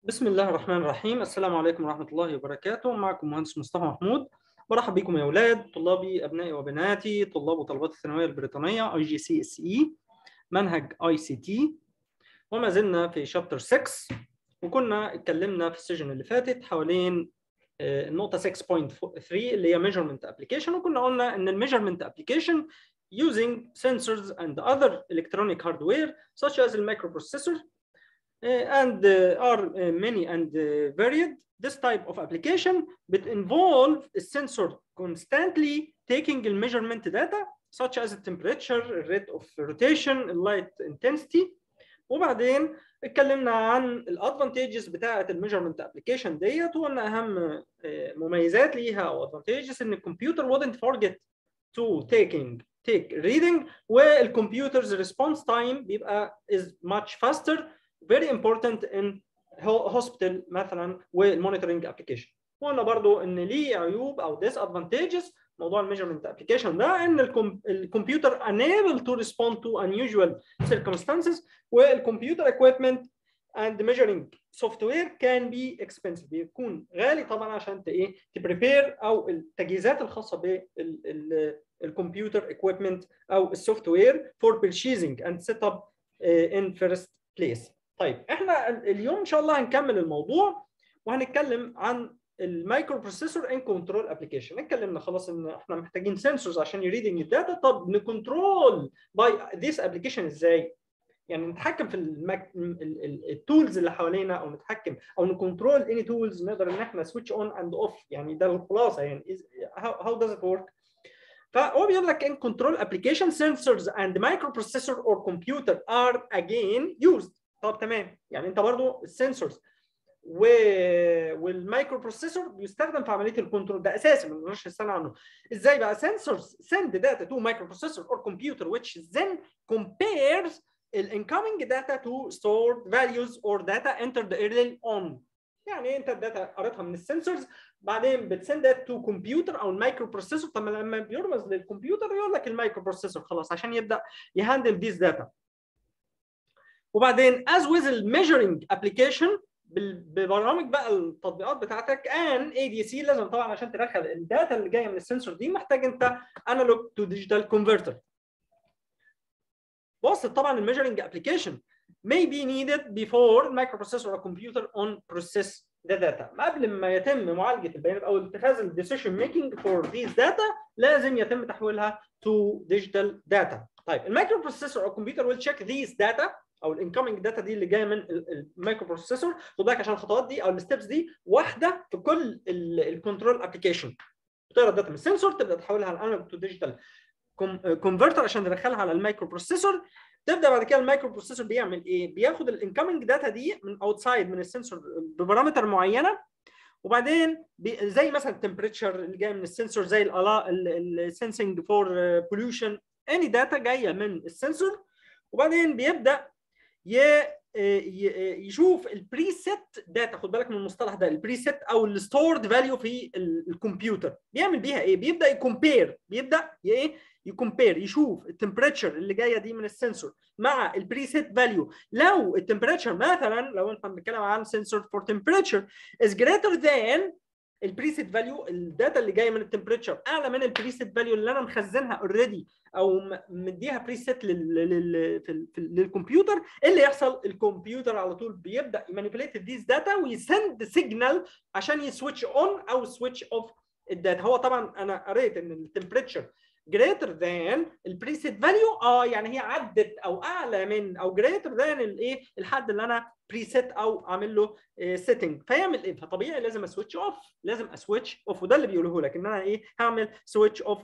بسم الله الرحمن الرحيم السلام عليكم ورحمة الله وبركاته معكم مهندس مصطفى محمود برحب بكم يا أولاد طلابي أبنائي وبناتي طلاب وطلبات الثانوية البريطانية اي جي سي اس اي منهج اي سي تي وما زلنا في شابتر 6 وكنا اتكلمنا في السيجن اللي فاتت حوالين النقطة 6.3 اللي هي measurement application وكنا قلنا إن الميجرمنت application using sensors and other electronic hardware such as the microprocessor uh, and uh, are uh, many and varied. This type of application but involve a sensor constantly taking the measurement data such as the temperature, rate of rotation, light intensity. وبعدين اتكلمنا عن الادفانتجز بتاعه الميجرمنت ابلكيشن ديت وقلنا اهم مميزات ليها او ادفانتجز ان الكمبيوتر wouldn't forget to taking take reading والكمبيوترز response time بيبقى is much faster very important in hospital مثلا والمونيتورنج ابلكيشن وقلنا برضو ان ليه عيوب او disadvantages موضوع الميجرمنت ابلكيشن ده ان الكمبيوتر unable to respond to unusual circumstances والكمبيوتر equipment and measuring software can be expensive بيكون غالي طبعا عشان ايه تبريبير او التجهيزات الخاصه بالكمبيوتر equipment او السوفت وير for purchasing and set up in first place طيب احنا اليوم ان شاء الله هنكمل الموضوع وهنتكلم عن المايكرو بروسيسور ان كنترول ابلكيشن اتكلمنا خلاص ان احنا محتاجين سنسورز عشان يريدنج الداتا طب نكنترول باي ذيس ابلكيشن ازاي يعني نتحكم في المك... التولز اللي حوالينا او نتحكم او نكنترول اني تولز نقدر ان احنا سويتش اون اند اوف يعني ده الخلاصه يعني هاو داز ات ورك فهو بيقول لك in control application sensors and microprocessor or computer are again used طب تمام يعني انت برضو السنسورز و... والمايكرو بروسيسور بيستخدم في عمليه الكنترول ده اساسي ما نقدرش نستغنى عنه ازاي بقى sensors send data to microprocessor or computer which then compares the incoming data to stored values or data entered early on يعني انت الداتا قريتها من السنسورز بعدين بتسند تو كمبيوتر او المايكرو بروسيسور طب لما بيرمز للكمبيوتر يقول لك المايكرو بروسيسور خلاص عشان يبدا يهندل ذيس داتا وبعدين as with the measuring application ببرامج بقى التطبيقات بتاعتك ان اي دي سي لازم طبعا عشان تدخل الداتا اللي جايه من السنسور دي محتاج انت انالوج تو ديجيتال كونفرتر بص طبعا الميجرنج ابلكيشن may be needed before microprocessor or computer on process the data قبل ما يتم معالجه البيانات او اتخاذ الديسيشن ميكنج فور these data لازم يتم تحويلها to digital data طيب المايكرو بروسيسور او الكمبيوتر will check these data او الانكمنج داتا دي اللي جايه من المايكرو بروسيسور خد بالك عشان الخطوات دي او الستبس دي واحده في كل الكنترول ابلكيشن بتقرا الداتا من السنسور تبدا تحولها لانالوج تو ديجيتال كونفرتر عشان تدخلها على المايكرو بروسيسور تبدا بعد كده المايكرو بروسيسور بيعمل ايه؟ بياخد الانكمنج داتا دي من اوتسايد من السنسور ببارامتر معينه وبعدين زي مثلا التمبريتشر اللي جاي من السنسور زي السنسنج فور بوليوشن اني داتا جايه من السنسور وبعدين بيبدا يشوف البريسيت داتا خد بالك من المصطلح ده البريسيت او الستورد فاليو في الكمبيوتر بيعمل بيها ايه بيبدا يكومبير بيبدا ايه يكومبير يشوف التمبريتشر اللي جايه دي من السنسور مع البريسيت فاليو لو التمبريتشر مثلا لو انت بنتكلم عن سنسور فور تمبريتشر از جريتر ذان البريسيت فاليو الداتا اللي جايه من التمبريتشر اعلى من البريسيت فاليو اللي انا مخزنها اوريدي او مديها بريسيت للكمبيوتر ايه اللي يحصل الكمبيوتر على طول بيبدا يمانيبيليت ذيس داتا ويسند سيجنال عشان يسويتش اون او سويتش اوف الداتا هو طبعا انا قريت ان التمبريتشر greater than البريسيت فاليو اه يعني هي عدت او اعلى من او greater than الايه الحد اللي انا بريسيت او عامل له سيتنج فيعمل ايه فطبيعي لازم اسويتش اوف لازم اسويتش اوف وده اللي بيقوله لك ان انا ايه هعمل سويتش اوف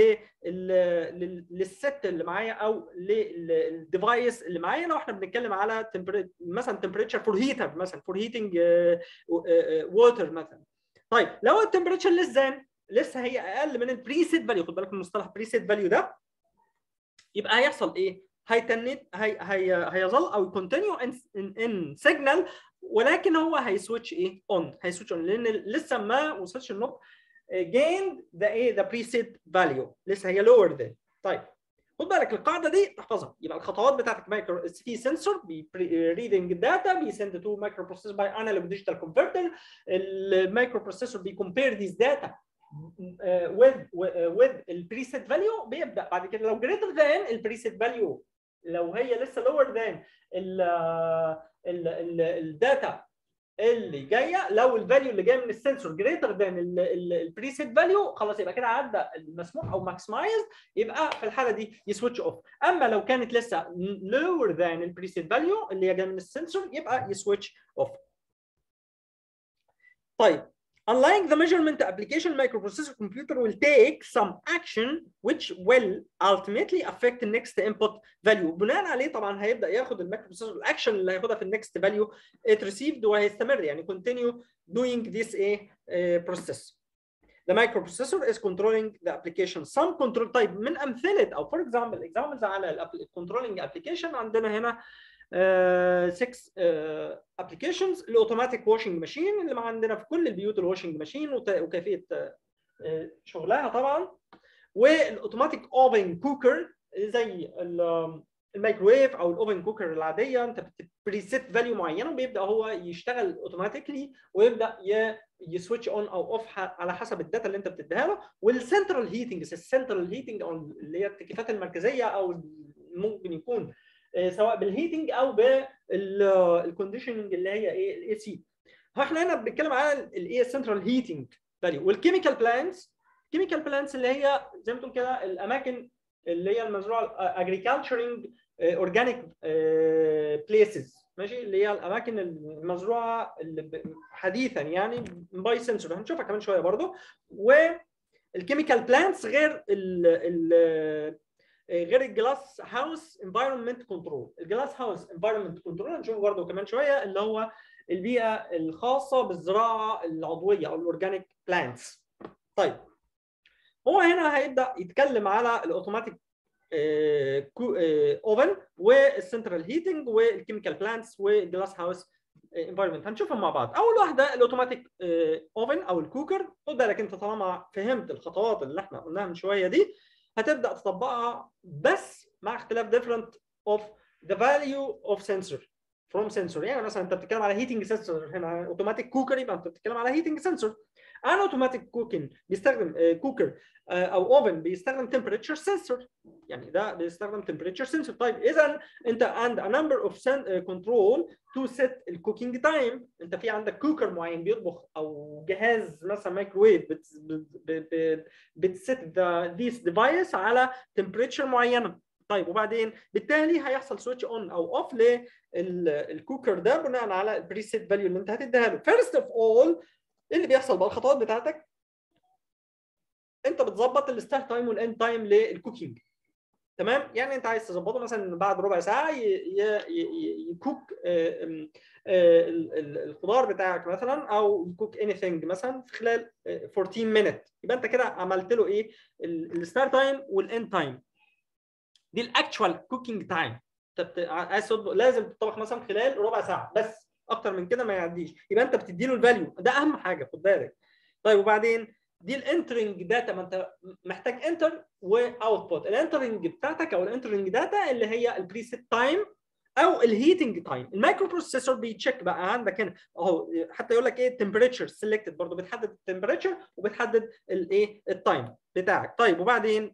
للست اللي معايا او للديفايس اللي معايا لو احنا بنتكلم على مثلا تمبريتشر فور هيتر مثلا فور هيتنج ووتر مثلا طيب لو التمبريتشر ليس ذان لسه هي اقل من البريسيت فاليو خد بالك من مصطلح بريسيت فاليو ده يبقى هيحصل ايه؟ هيتنت هي هي هيظل او كونتينيو ان ان سيجنال ولكن هو هيسويتش ايه؟ اون هيسويتش اون لان لسه ما وصلش النقطه gained the ايه the preset value لسه هي lower than طيب خد بالك القاعده دي تحفظها يبقى الخطوات بتاعتك مايكرو في سنسور ريدنج الداتا بيسند تو مايكرو بروسيسور باي انالوج ديجيتال كونفرتر المايكرو بروسيسور بيكمبير ذيس داتا with with البريسيت فاليو بيبدا بعد كده لو greater than البريسيت فاليو لو هي لسه lower than الداتا اللي جايه لو الفاليو اللي جايه من السنسور جريتر ذان البريسيت فاليو خلاص يبقى كده عدى المسموح او ماكسمايز يبقى في الحاله دي يسويتش اوف اما لو كانت لسه lower than البريسيت فاليو اللي هي جايه من السنسور يبقى يسويتش اوف طيب Unlike the measurement application, microprocessor computer will take some action which will ultimately affect the next input value. بناء عليه طبعا هيبدا ياخد المايكروبروسيسور الاكشن اللي هياخدها في النكست فاليو it received وهيستمر يعني continue doing this a uh, process. The microprocessor is controlling the application. Some control طيب من امثله او for example examples على ال controlling application عندنا هنا 6 ابلكيشنز الاوتوماتيك واشنج ماشين اللي عندنا في كل البيوت الواشنج ماشين وكيفيه شغلها طبعا والاوتوماتيك اوفن كوكر زي الميكروويف او الاوفن كوكر العاديه انت بريسيت فاليو معينه وبيبدا هو يشتغل اوتوماتيكلي ويبدا يسويتش اون او اوف على حسب الداتا اللي انت بتديها له والسنترال هيتنج السنترال هيتنج او اللي هي التكييفات المركزيه او ممكن يكون سواء بالهيتنج او بالكونديشننج اللي هي ايه الاي سي احنا هنا بنتكلم على الايه السنترال هيتنج فاليو والكيميكال بلانتس كيميكال بلانتس اللي هي زي ما تقول كده الاماكن اللي هي المزروعه اجريكالتشرنج اورجانيك بليسز ماشي اللي هي الاماكن المزروعه اللي حديثا يعني باي سنسور هنشوفها كمان شويه برضو والكيميكال بلانتس غير ال ال غير الجلاس هاوس انفايرمنت كنترول الجلاس هاوس انفايرمنت كنترول هنشوفه برده كمان شويه اللي هو البيئه الخاصه بالزراعه العضويه او الاورجانيك بلانتس طيب هو هنا هيبدا يتكلم على الاوتوماتيك اوفن والسنترال هيتنج والكيميكال بلانتس والجلاس هاوس انفايرمنت هنشوفهم مع بعض اول واحده الاوتوماتيك اوفن او الكوكر خد بالك انت طالما فهمت الخطوات اللي احنا قلناها من شويه دي هتبدا تطبقها بس مع اختلاف different of the value of sensor from sensor يعني مثلا انت بتتكلم على heating sensor هنا اوتوماتيك كوكر يبقى انت بتتكلم على heating sensor انا اوتوماتيك كوكن بيستخدم كوكر او اوفن بيستخدم temperature sensor يعني ده بيستخدم temperature sensor طيب اذا انت عند a number of control to set الكوكينج تايم انت في عندك كوكر معين بيطبخ او جهاز مثلا مايكروويف بتست ذيس ديفايس على temperature معينه طيب وبعدين بالتالي هيحصل سويتش اون او اوف للكوكر ده بناء على البريسيت فاليو اللي انت هتديها له فيرست اوف اول ايه اللي بيحصل بقى الخطوات بتاعتك انت بتظبط الستارت تايم والاند تايم للكوكينج تمام يعني انت عايز تظبطه مثلا بعد ربع ساعه يكوك الخضار بتاعك مثلا او يكوك اني ثينج مثلا في خلال 14 مينت يبقى انت كده عملت له ايه الستارت تايم والاند تايم دي الاكشوال كوكينج تايم انت عايز تطبخ لازم تطبخ مثلا خلال ربع ساعه بس اكتر من كده ما يعديش يبقى انت بتدي له الفاليو ده اهم حاجه خد بالك طيب وبعدين دي الانترنج داتا ما انت محتاج انتر واوتبوت الانترنج بتاعتك او الانترنج داتا اللي هي البريسيت تايم او الهيتنج تايم المايكرو بروسيسور بيتشيك بقى عندك هنا اهو حتى يقول لك ايه التمبريتشر سيلكتد برضه بتحدد التمبريتشر وبتحدد الايه التايم بتاعك طيب وبعدين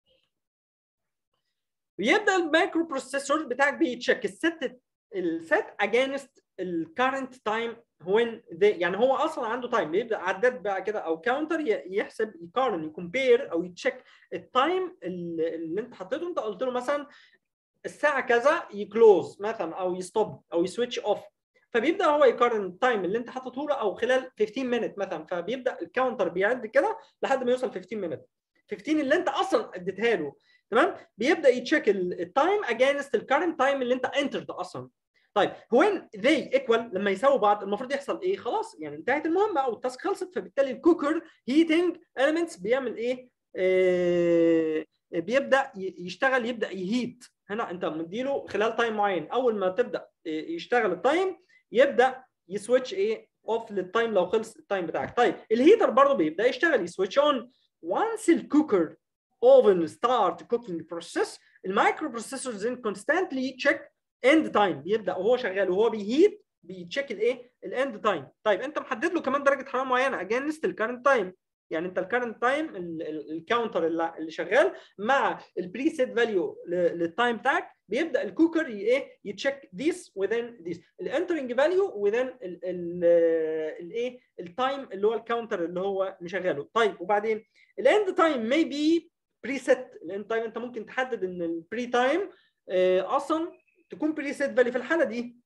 بيبدا المايكرو بروسيسور بتاعك بيتشيك الست الست اجينست الكارنت تايم وين يعني هو اصلا عنده تايم بيبدا عداد بقى كده او كاونتر يحسب يقارن يكمبير او يتشيك التايم اللي انت حطيته انت قلت له مثلا الساعه كذا يكلوز مثلا او يستوب او يسويتش اوف فبيبدا هو يقارن التايم اللي انت حاطه له او خلال 15 مينت مثلا فبيبدا الكاونتر بيعد كده لحد ما يوصل 15 مينت 15 اللي انت اصلا اديتها له تمام بيبدا يتشيك التايم اجينست الكارنت تايم اللي انت انترد اصلا طيب when they equal لما يساووا بعض المفروض يحصل ايه خلاص يعني انتهت المهمه او التاسك خلصت فبالتالي الكوكر هيتنج elements بيعمل ايه آه بيبدا يشتغل يبدا يهيت هنا انت مديله خلال تايم معين اول ما تبدا يشتغل التايم يبدا يسويتش ايه اوف للتايم لو خلص التايم بتاعك طيب الهيتر برضه بيبدا يشتغل يسويتش اون once الكوكر oven start cooking process المايكرو بروسيسور then constantly check end time بيبدا وهو شغال وهو بيهيت بيتشيك الايه الاند تايم طيب انت محدد له كمان درجه حراره معينه اجينست الكارنت تايم يعني انت الكارنت تايم الكاونتر اللي شغال مع البريسيت فاليو للتايم بتاعك بيبدا الكوكر ايه يتشيك ذيس within ذيس الانترنج فاليو within الايه التايم اللي هو الكاونتر اللي هو مشغله طيب وبعدين الاند تايم may be preset الاند تايم انت ممكن تحدد ان البري تايم اصلا تكون بريسيت فاليو في الحاله دي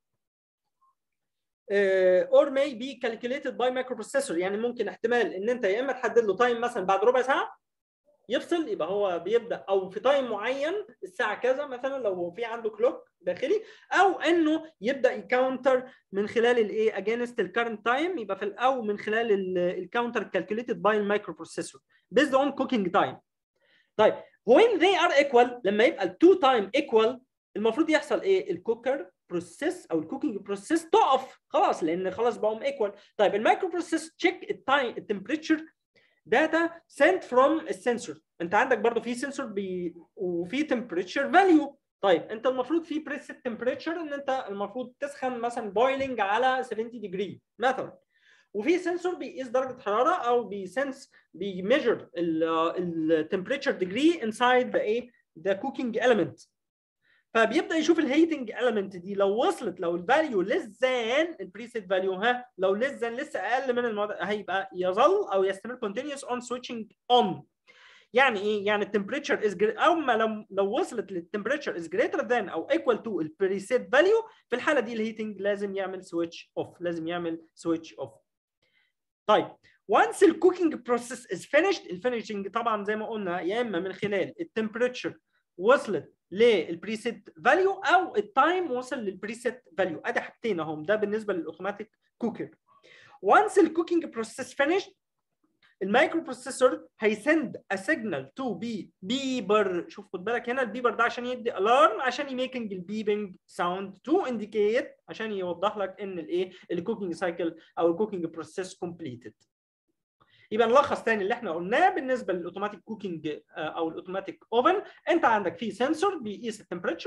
اور may be calculated by microprocessor يعني ممكن احتمال ان انت يا اما تحدد له تايم مثلا بعد ربع ساعه يفصل يبقى هو بيبدا او في تايم معين الساعه كذا مثلا لو هو في عنده كلوك داخلي او انه يبدا يكاونتر من خلال الايه اجينست الكرنت تايم يبقى في او من خلال الكاونتر كالكوليتد باي المايكروبروسيسور based on cooking time طيب when they are equal لما يبقى التو تايم equal المفروض يحصل ايه الكوكر بروسيس او الكوكينج بروسيس تقف خلاص لان خلاص بقوا ايكوال طيب المايكرو بروسيس تشيك التايم التمبريتشر داتا سنت فروم السنسور انت عندك برضو في سنسور بي وفي تمبريتشر فاليو طيب انت المفروض في بريسيت تمبريتشر ان انت المفروض تسخن مثلا بويلنج على 70 ديجري مثلا وفي سنسور بيقيس درجه حراره او بيسنس بيميجر التمبريتشر ديجري انسايد ذا ايه ذا كوكينج element فبيبدا يشوف الهيتنج element دي لو وصلت لو الفاليو ليس ذان البريسيت فاليو ها لو ليس ذان لسه اقل من المعدل هيبقى يظل او يستمر continuous on switching on يعني ايه؟ يعني التمبريتشر از او ما لو لو وصلت للتمبريتشر از جريتر ذان او ايكوال تو البريسيت فاليو في الحاله دي الهيتنج لازم يعمل سويتش اوف لازم يعمل سويتش اوف طيب once الكوكينج بروسيس از finished الفينيشنج طبعا زي ما قلنا يا اما من خلال التمبريتشر وصلت للبريسيت فاليو او التايم وصل للبريسيت فاليو ادي حاجتين اهم ده بالنسبه للاوتوماتيك كوكر once الكوكينج بروسيس finished المايكرو بروسيسور هيسند ا سيجنال تو بي بيبر شوف خد بالك هنا البيبر ده عشان يدي الارم عشان يميكنج البيبنج ساوند تو انديكيت عشان يوضح لك ان الايه الكوكينج سايكل او الكوكينج بروسيس كومبليتد يبقى نلخص تاني اللي احنا قلناه بالنسبه للاوتوماتيك كوكينج او الاوتوماتيك اوفن انت عندك في سنسور بيقيس التمبريتشر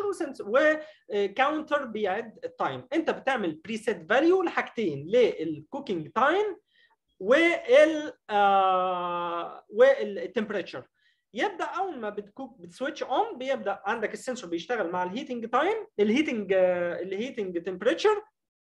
وكاونتر بيعد التايم انت بتعمل بريسيت فاليو لحاجتين للكوكينج تايم وال آه والتمبريتشر يبدا اول ما بتكوك بتسويتش اون بيبدا عندك السنسور بيشتغل مع الهيتنج تايم الهيتنج الهيتنج تمبريتشر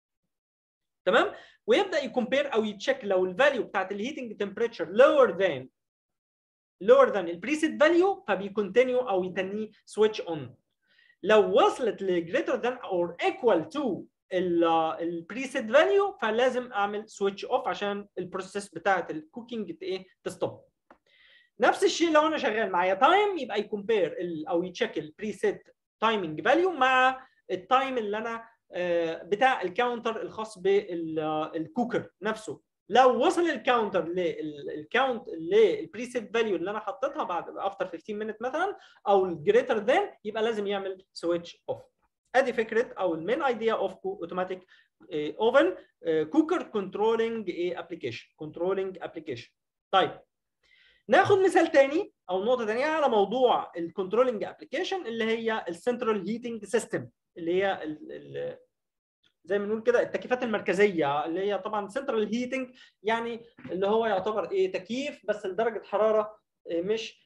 تمام ويبدا يكمبير او يتشيك لو الفاليو بتاعت الهيتنج تمبريتشر lower than lower than البريسيت فاليو فبيكونتينيو او يتنيه سويتش اون لو وصلت لجريتر ذان اور ايكوال تو البريسيت فاليو فلازم اعمل سويتش اوف عشان البروسيس بتاعت الكوكينج ايه تستوب نفس الشيء لو انا شغال معايا تايم يبقى يكمبير او يتشيك البريسيت تايمنج فاليو مع التايم اللي انا بتاع الكاونتر الخاص بالكوكر نفسه لو وصل الكاونتر للكاونت للبريسيت فاليو اللي انا حطيتها بعد افتر 15 مينت مثلا او الجريتر ذان يبقى لازم يعمل سويتش اوف ادي فكره او المين ايديا اوف اوتوماتيك اوفن كوكر كنترولينج ابلكيشن كنترولينج ابلكيشن طيب ناخد مثال تاني او نقطه ثانيه على موضوع الكنترولينج ابلكيشن اللي هي السنترال هيتنج سيستم اللي هي ال ال زي ما نقول كده التكييفات المركزيه اللي هي طبعا سنترال هيتنج يعني اللي هو يعتبر ايه تكييف بس لدرجه حراره مش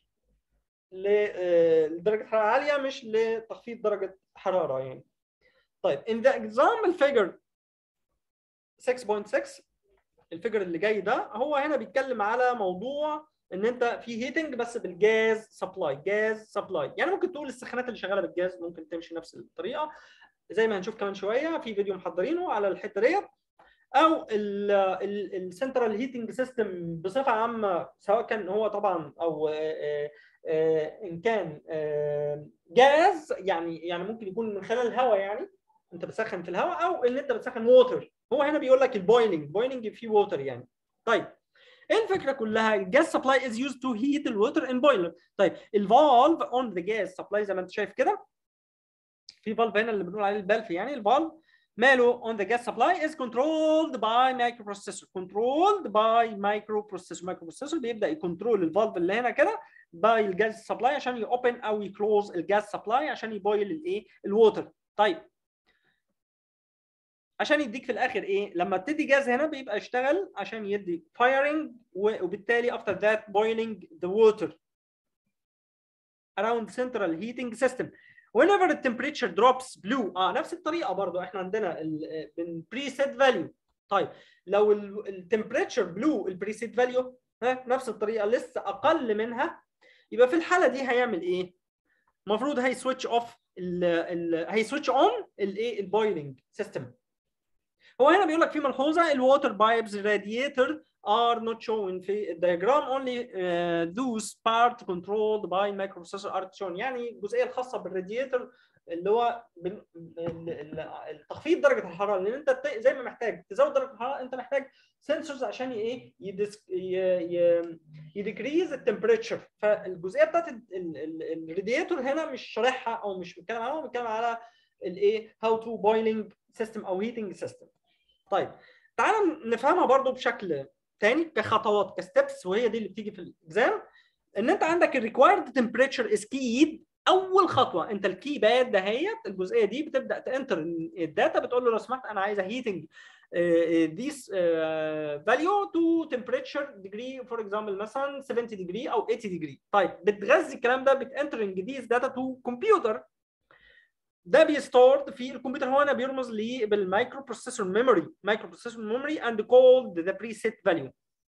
لدرجه حراره عاليه مش لتخفيض درجه حراره يعني طيب in the example figure 6.6 الفيجر اللي جاي ده هو هنا بيتكلم على موضوع ان انت في هيتنج بس بالجاز سبلاي جاز سبلاي يعني ممكن تقول السخانات اللي شغاله بالجاز ممكن تمشي نفس الطريقه زي ما هنشوف كمان شويه في فيديو محضرينه على الحته ديت او السنترال هيتنج سيستم بصفه عامه سواء كان هو طبعا او ان كان جاز يعني يعني ممكن يكون من خلال الهواء يعني انت بتسخن في الهواء او ان انت بتسخن ووتر هو هنا بيقول لك البويلنج بويلنج فيه ووتر يعني طيب ايه الفكره كلها الجاز سبلاي از يوزد تو هيت الووتر ان بويلر طيب الفالف اون ذا جاز سبلاي زي ما انت شايف كده في فالف هنا اللي بنقول عليه البلف يعني الفالف ماله on the gas supply is controlled by microprocessor controlled by microprocessor microprocessor بيبدا يكنترول الفالف اللي هنا كده by الجاز سبلاي عشان يوبن او يكلوز الجاز سبلاي عشان يبويل الايه الووتر طيب عشان يديك في الاخر ايه لما تدي جاز هنا بيبقى يشتغل عشان يدي firing وبالتالي after that boiling the water around central heating system whenever the temperature drops blue اه نفس الطريقه برضو احنا عندنا من preset value طيب لو التمبريتشر بلو البريسيت فاليو ها نفس الطريقه لسه اقل منها يبقى في الحاله دي هيعمل ايه؟ المفروض هي سويتش اوف هي سويتش اون الايه البويلنج سيستم هو هنا بيقول لك في ملحوظه الووتر بايبز راديتور are not shown في الدياجرام only uh, those part controlled by microprocessor are shown يعني الجزئيه الخاصه بالراديتور اللي هو التخفيض درجه الحراره لان انت زي ما محتاج تزود درجه الحراره انت محتاج سنسورز عشان ايه يديكريز التمبريتشر فالجزئيه بتاعت الراديتور هنا مش شارحها او مش بتكلم عنها بتكلم على الايه هاو تو بويلنج سيستم او هيتنج سيستم طيب تعال نفهمها برضو بشكل تاني كخطوات كستبس وهي دي اللي بتيجي في الاكزام ان انت عندك الريكوايرد تمبريتشر از كيد اول خطوه انت الكي باد دهيت الجزئيه دي بتبدا تنتر الداتا بتقول له لو سمحت انا عايزه هيتنج this uh, value to temperature degree for example مثلا 70 degree او 80 degree طيب بتغذي الكلام ده بتنترنج these data to computer ده بيستورد في الكمبيوتر هو هنا بيرمز لي بالمايكرو بروسيسور ميموري مايكرو بروسيسور ميموري اند كولد ذا بريسيت فاليو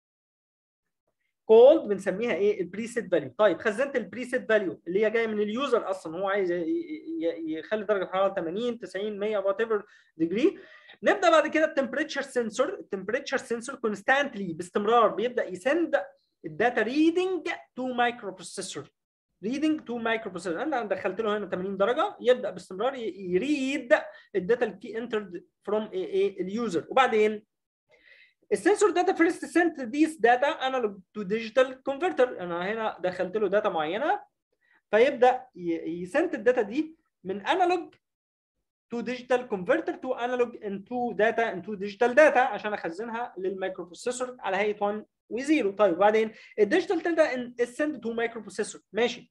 كولد بنسميها ايه البريسيت فاليو طيب خزنت البريسيت فاليو اللي هي جايه من اليوزر اصلا هو عايز يخلي درجه الحراره 80 90 100 وات ايفر ديجري نبدا بعد كده التمبريتشر سنسور التمبريتشر سنسور كونستانتلي باستمرار بيبدا يسند الداتا ريدنج تو مايكرو بروسيسور ريدنج تو مايكرو بروسيسور انا دخلت له هنا 80 درجه يبدا باستمرار يريد الداتا اللي انترد فروم اليوزر وبعدين السنسور داتا فيرست سنت ذيس داتا انالوج تو ديجيتال كونفرتر انا هنا دخلت له داتا معينه فيبدا يسنت الداتا دي من انالوج تو ديجيتال كونفرتر تو انالوج انتو داتا انتو ديجيتال داتا عشان اخزنها للمايكرو بروسيسور على هيئه 1 و0 طيب وبعدين الديجيتال داتا السند تو مايكرو بروسيسور ماشي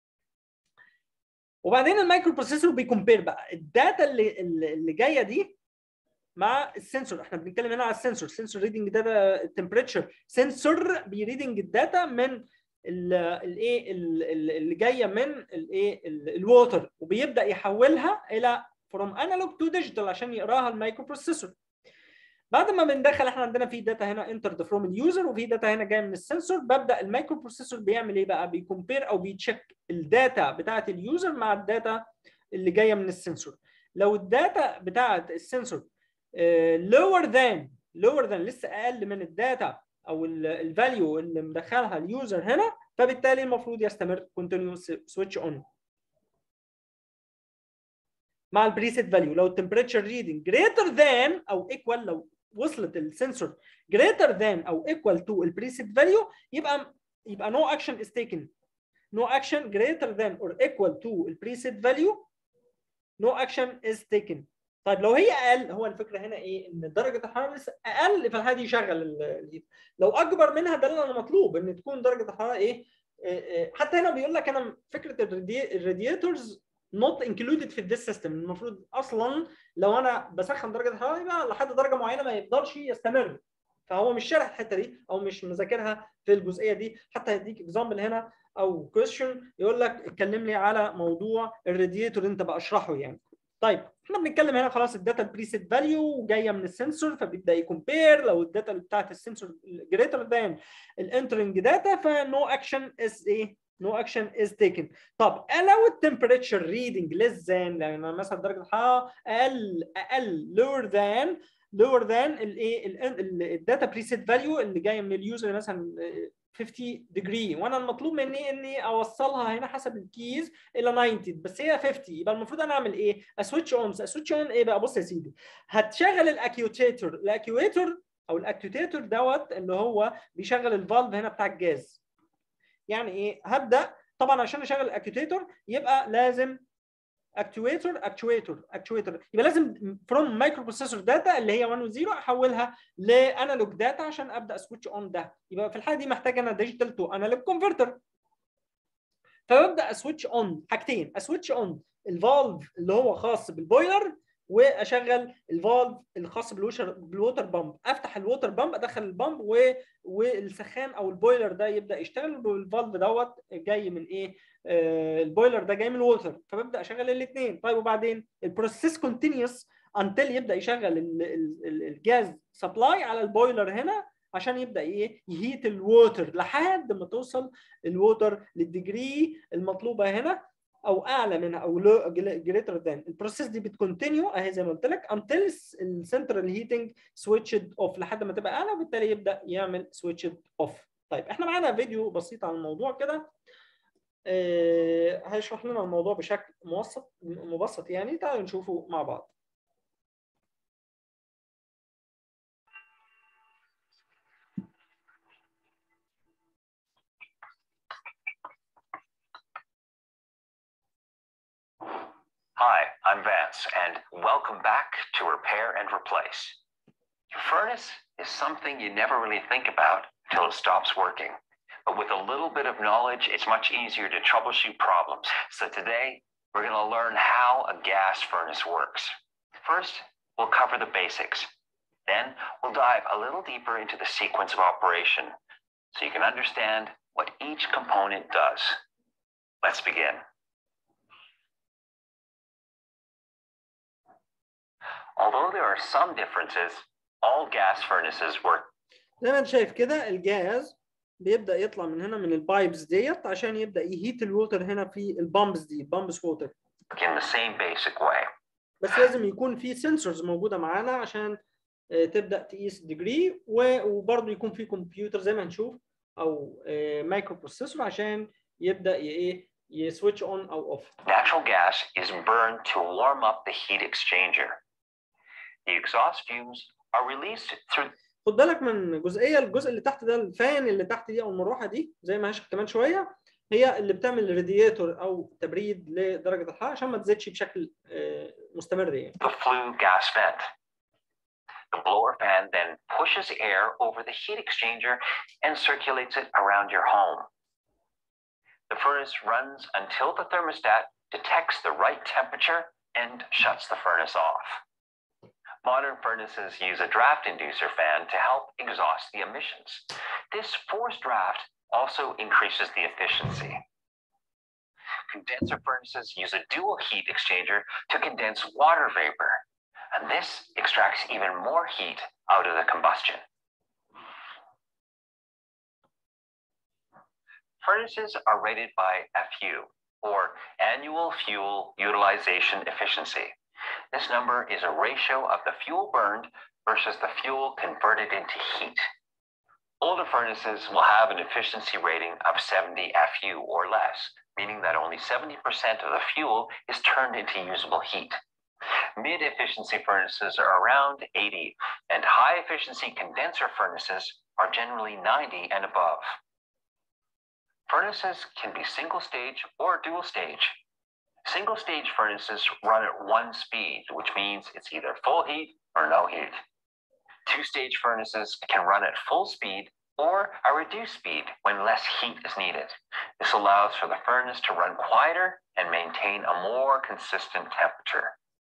وبعدين المايكرو بروسيسور بيكمبير بقى الداتا اللي اللي جايه دي مع السنسور احنا بنتكلم هنا على السنسور سنسور ريدنج داتا التمبريتشر سنسور بيريدنج الداتا من الايه اللي جايه من الايه الووتر وبيبدا يحولها الى فروم انالوج تو ديجيتال عشان يقراها المايكرو بروسيسور بعد ما بندخل احنا عندنا في داتا هنا انترد فروم اليوزر وفي داتا هنا جايه من السنسور ببدا المايكرو بروسيسور بيعمل ايه بقى بيكمبير او بيتشيك الداتا بتاعه اليوزر مع الداتا اللي جايه من السنسور لو الداتا بتاعه السنسور لور ذان لور ذان لسه اقل من الداتا او الفاليو اللي مدخلها اليوزر هنا فبالتالي المفروض يستمر كونتينيوس سويتش اون مع البريسيت فاليو لو التمبريتشر ريدنج جريتر ذان او ايكوال لو وصلت السنسور جريتر ذان او ايكوال تو البريسيت فاليو يبقى يبقى نو اكشن از تيكن نو اكشن جريتر ذان اور ايكوال تو البريسيت فاليو نو اكشن از تيكن طيب لو هي اقل هو الفكره هنا ايه ان درجه الحراره لسه اقل في الحاله دي يشغل الهيت لو اكبر منها ده اللي مطلوب ان تكون درجه الحراره ايه حتى هنا بيقول لك انا فكره الرادياتورز not included في this system المفروض اصلا لو انا بسخن درجه الحراره يبقى لحد درجه معينه ما يفضلش يستمر فهو مش شارح الحته دي او مش مذاكرها في الجزئيه دي حتى هيديك اكزامبل هنا او كويشن يقول لك اتكلم لي على موضوع الرادياتور انت بقى اشرحه يعني طيب احنا بنتكلم هنا خلاص الداتا البريسيت فاليو جايه من السنسور فبيبدا يكمبير لو الداتا بتاعت السنسور جريتر ذان الانترنج داتا فنو اكشن از ايه نو اكشن از تيكن طب لو التمبريتشر ريدنج ليس ذان يعني مثلا درجه الحراره اقل اقل لور ذان لور ذان الايه الداتا بريسيت فاليو اللي جايه من اليوزر مثلا 50 ديجري وانا المطلوب مني اني اوصلها هنا حسب الكيز الى 90 بس هي 50 يبقى المفروض انا اعمل ايه؟ اسويتش اون اسويتش اون ايه بقى بص يا سيدي هتشغل الاكيوتيتور الاكيوتيتور او الاكيوتيتور دوت اللي هو بيشغل الفالف هنا بتاع الجاز يعني ايه؟ هبدا طبعا عشان اشغل الاكيوتيتور يبقى لازم اكتويتر اكتويتر اكتويتر يبقى لازم فروم مايكرو بروسيسور داتا اللي هي 1 و 0 احولها لانالوج داتا عشان ابدا سويتش اون ده يبقى في الحاله دي محتاج انا ديجيتال تو انالوج كونفرتر فببدا اسويتش اون حاجتين اسويتش اون الفالف اللي هو خاص بالبويلر واشغل الفالف الخاص بالوشر بالووتر بامب افتح الووتر بامب ادخل البامب و... والسخان او البويلر ده يبدا يشتغل والفالف دوت جاي من ايه آه البويلر ده جاي من الووتر فببدا اشغل الاثنين طيب وبعدين البروسيس كونتينيوس انتل يبدا يشغل ال... ال... الجاز سبلاي على البويلر هنا عشان يبدا ايه يهيت الووتر لحد ما توصل الووتر للديجري المطلوبه هنا او اعلى منها او جريتر ذان البروسيس دي بتكونتينيو اهي زي ما قلت لك انتل السنترال هيتنج سويتشد اوف لحد ما تبقى اعلى وبالتالي يبدا يعمل سويتشد اوف طيب احنا معانا فيديو بسيط عن الموضوع كده آه هيشرح لنا الموضوع بشكل مبسط مبسط يعني تعالوا نشوفه مع بعض Hi, I'm Vance, and welcome back to Repair and Replace. Your furnace is something you never really think about until it stops working. But with a little bit of knowledge, it's much easier to troubleshoot problems. So today, we're going to learn how a gas furnace works. First, we'll cover the basics. Then, we'll dive a little deeper into the sequence of operation so you can understand what each component does. Let's begin. Although there are some differences, all gas furnaces work زي ما انت شايف كده الجاز بيبدا يطلع من هنا من البايبس ديت عشان يبدا يهيت الووتر هنا في البامبس دي بامبس ووتر in the same basic way. بس لازم يكون في سنسورز موجوده معانا عشان تبدا تقيس الديجري وبرضه يكون في كمبيوتر زي ما هنشوف او مايكرو بروسيسور عشان يبدا ايه يسويتش اون او اوف Natural gas is burned to warm up the heat exchanger. The exhaust fumes are released through خد بالك من جزئيه الجزء اللي تحت ده الفان اللي تحت دي او المروحه دي زي ما هشرح كمان شويه هي اللي بتعمل رادياتور او تبريد لدرجه الحراره عشان ما تزيدش بشكل مستمر يعني the flue gas vent. The blower fan then pushes air over the heat exchanger and circulates it around your home. The furnace runs until the thermostat detects the right temperature and shuts the furnace off. Modern furnaces use a draft inducer fan to help exhaust the emissions. This forced draft also increases the efficiency. Condenser furnaces use a dual heat exchanger to condense water vapor, and this extracts even more heat out of the combustion. Furnaces are rated by FU, or Annual Fuel Utilization Efficiency. This number is a ratio of the fuel burned versus the fuel converted into heat. Older furnaces will have an efficiency rating of 70 FU or less, meaning that only 70% of the fuel is turned into usable heat. Mid efficiency furnaces are around 80, and high efficiency condenser furnaces are generally 90 and above. Furnaces can be single stage or dual stage. Single stage furnaces run at one speed, which means it's either full heat or no heat. Two stage furnaces can run at full speed or a reduced speed when less heat is needed. This allows for the furnace to run quieter and maintain a more consistent temperature.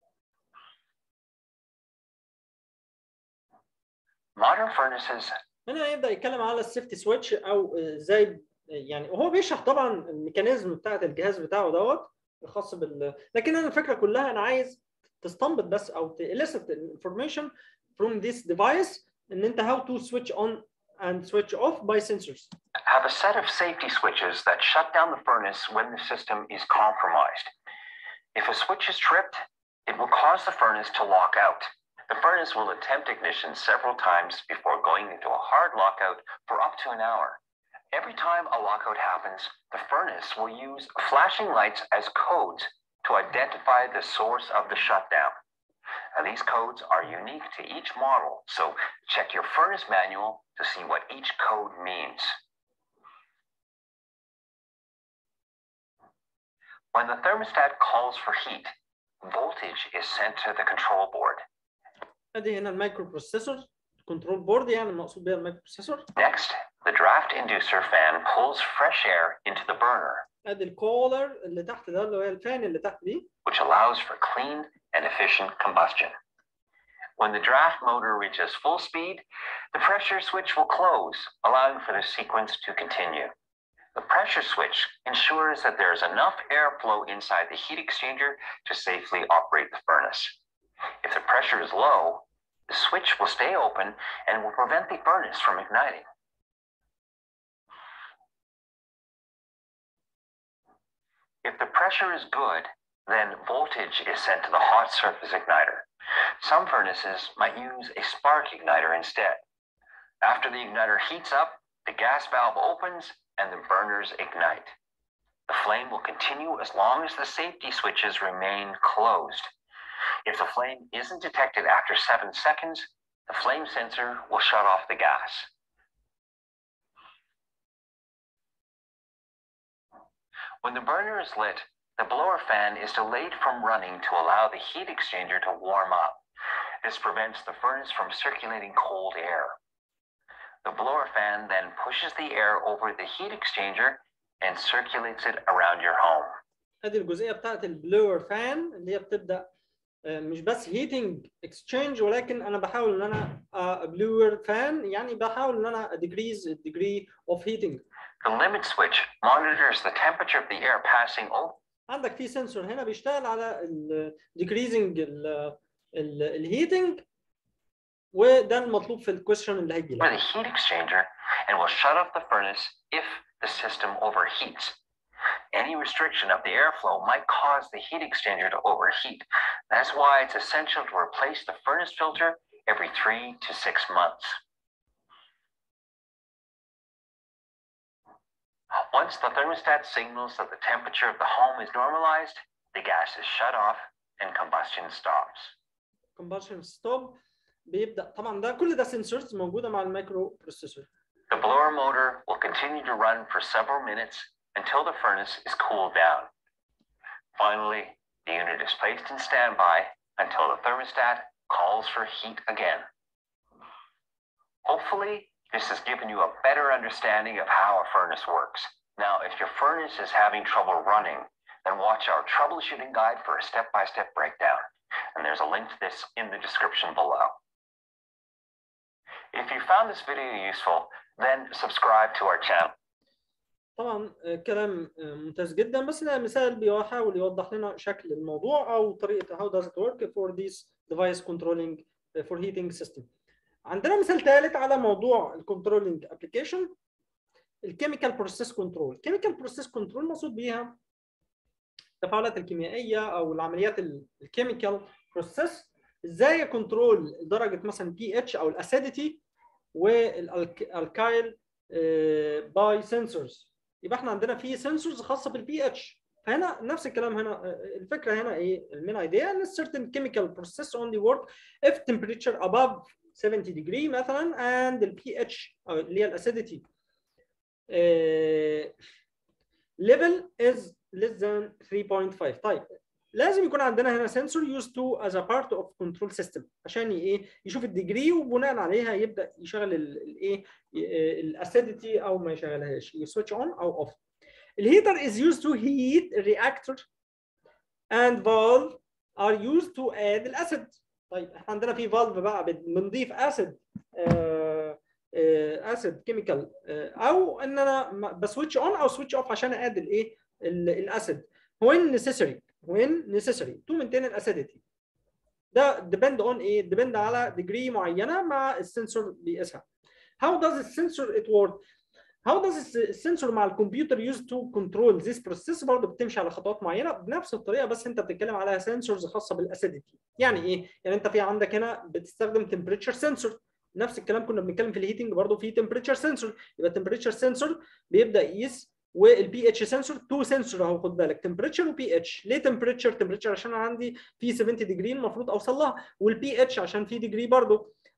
Modern furnaces هنا يبدا يتكلم على السيفتي سويتش او ازاي يعني وهو بيشرح طبعا الميكانيزم بتاعت الجهاز بتاعه دوت الخاص بال لكن انا الفكره كلها انا عايز تستنبط بس او elicit information from this device ان انت how to switch on and switch off by sensors. have a set of safety switches that shut down the furnace when the system is compromised. If a switch is tripped, it will cause the furnace to lock out. The furnace will attempt ignition several times before going into a hard lockout for up to an hour. Every time a lockout happens, the furnace will use flashing lights as codes to identify the source of the shutdown. And these codes are unique to each model, so check your furnace manual to see what each code means. When the thermostat calls for heat, voltage is sent to the control board. ادي هنا المايكرو بروسيسور كنترول بورد يعني المقصود بيها المايكرو بروسيسور Next, the draft inducer fan pulls fresh air into the burner, ادي الكولر اللي تحت ده اللي هو الفان اللي تحت دي which allows for clean and efficient combustion. When the draft motor reaches full speed, the pressure switch will close, allowing for the sequence to continue. The pressure switch ensures that there is enough airflow inside the heat exchanger to safely operate the furnace. If the pressure is low, the switch will stay open and will prevent the furnace from igniting. If the pressure is good, then voltage is sent to the hot surface igniter. Some furnaces might use a spark igniter instead. After the igniter heats up, the gas valve opens and the burners ignite. The flame will continue as long as the safety switches remain closed. If the flame isn't detected after seven seconds, the flame sensor will shut off the gas. When the burner is lit, the blower fan is delayed from running to allow the heat exchanger to warm up. This prevents the furnace from circulating cold air. The blower fan then pushes the air over the heat exchanger and circulates it around your home. ادي الجزئيه بتاعت البلور فان اللي هي بتبدا آه، مش بس هيتنج اكسشينج ولكن انا بحاول ان انا بلور فان يعني بحاول ان انا ديجريز الديجري اوف هيتنج The limit switch monitors the temperature of the air passing over عندك في سنسور هنا بيشتغل على الديكريزنج الهيتنج وده المطلوب في الكويشن اللي هيجي the لك heat exchanger and will shut off the furnace if the system overheats. Any restriction of the airflow might cause the heat exchanger to overheat. That's why it's essential to replace the furnace filter every three to six months. Once the thermostat signals that the temperature of the home is normalized, the gas is shut off and combustion stops. combustion ستوب بيبدا طبعا ده كل ده سنسورز موجوده مع المايكرو بروسيسور The blower motor will continue to run for several minutes until the furnace is cooled down. Finally, the unit is placed in standby until the thermostat calls for heat again. Hopefully, this has given you a better understanding of how a furnace works. Now, if your furnace is having trouble running, then watch our troubleshooting guide for a step-by-step breakdown. And there's a link to this in the description below. If you found this video useful, then subscribe to our channel. طبعا آه، كلام آه، ممتاز جدا بس ده مثال بيحاول يوضح لنا شكل الموضوع او طريقه how does it work for this device controlling uh, for heating system عندنا مثال ثالث على موضوع الكنترولينج ابلكيشن الكيميكال بروسيس كنترول الكيميكال بروسيس كنترول مقصود بيها التفاعلات الكيميائيه او العمليات الكيميكال بروسيس ازاي كنترول درجه مثلا بي اتش او الاسيديتي والالكايل باي سنسورز يبقى احنا عندنا في سنسورز خاصه بالبي اتش فهنا نفس الكلام هنا آه، الفكره هنا ايه المين ايديا ان certain chemical process only work if temperature above 70 degree مثلا and the pH أو اللي هي الاسيديتي level is less than 3.5 طيب لازم يكون عندنا هنا سنسور used to as a part of control system عشان ي- ايه يشوف الديجري وبناء عليها يبدا يشغل الايه الاسيديتي او ما يشغلهاش يسويتش اون او اوف الهيتر is used to heat reactor and valve are used to add الاسيد طيب احنا عندنا في فالف بقى بن- بنضيف اسيد اسيد كيميكال او ان انا م- بسويتش اون او سويتش اوف عشان اد الايه ال- الاسيد when necessary when necessary to maintain acidity ده depend on ايه depend على degree معينه مع السنسور بيقيسها how does the sensor it work how does السنسور مع الكمبيوتر use to control this process برضه بتمشي على خطوات معينه بنفس الطريقه بس انت بتتكلم على سنسورز خاصه بالاسيديتي يعني ايه يعني انت في عندك هنا بتستخدم temperature sensor نفس الكلام كنا بنتكلم في الهيتنج برضه في temperature sensor يبقى temperature sensor بيبدا يقيس والبي اتش سنسور تو سنسور اهو خد بالك تمبريتشر وبي اتش ليه تمبريتشر تمبريتشر عشان عندي في 70 ديجري المفروض اوصل لها والبي اتش عشان في ديجري برضه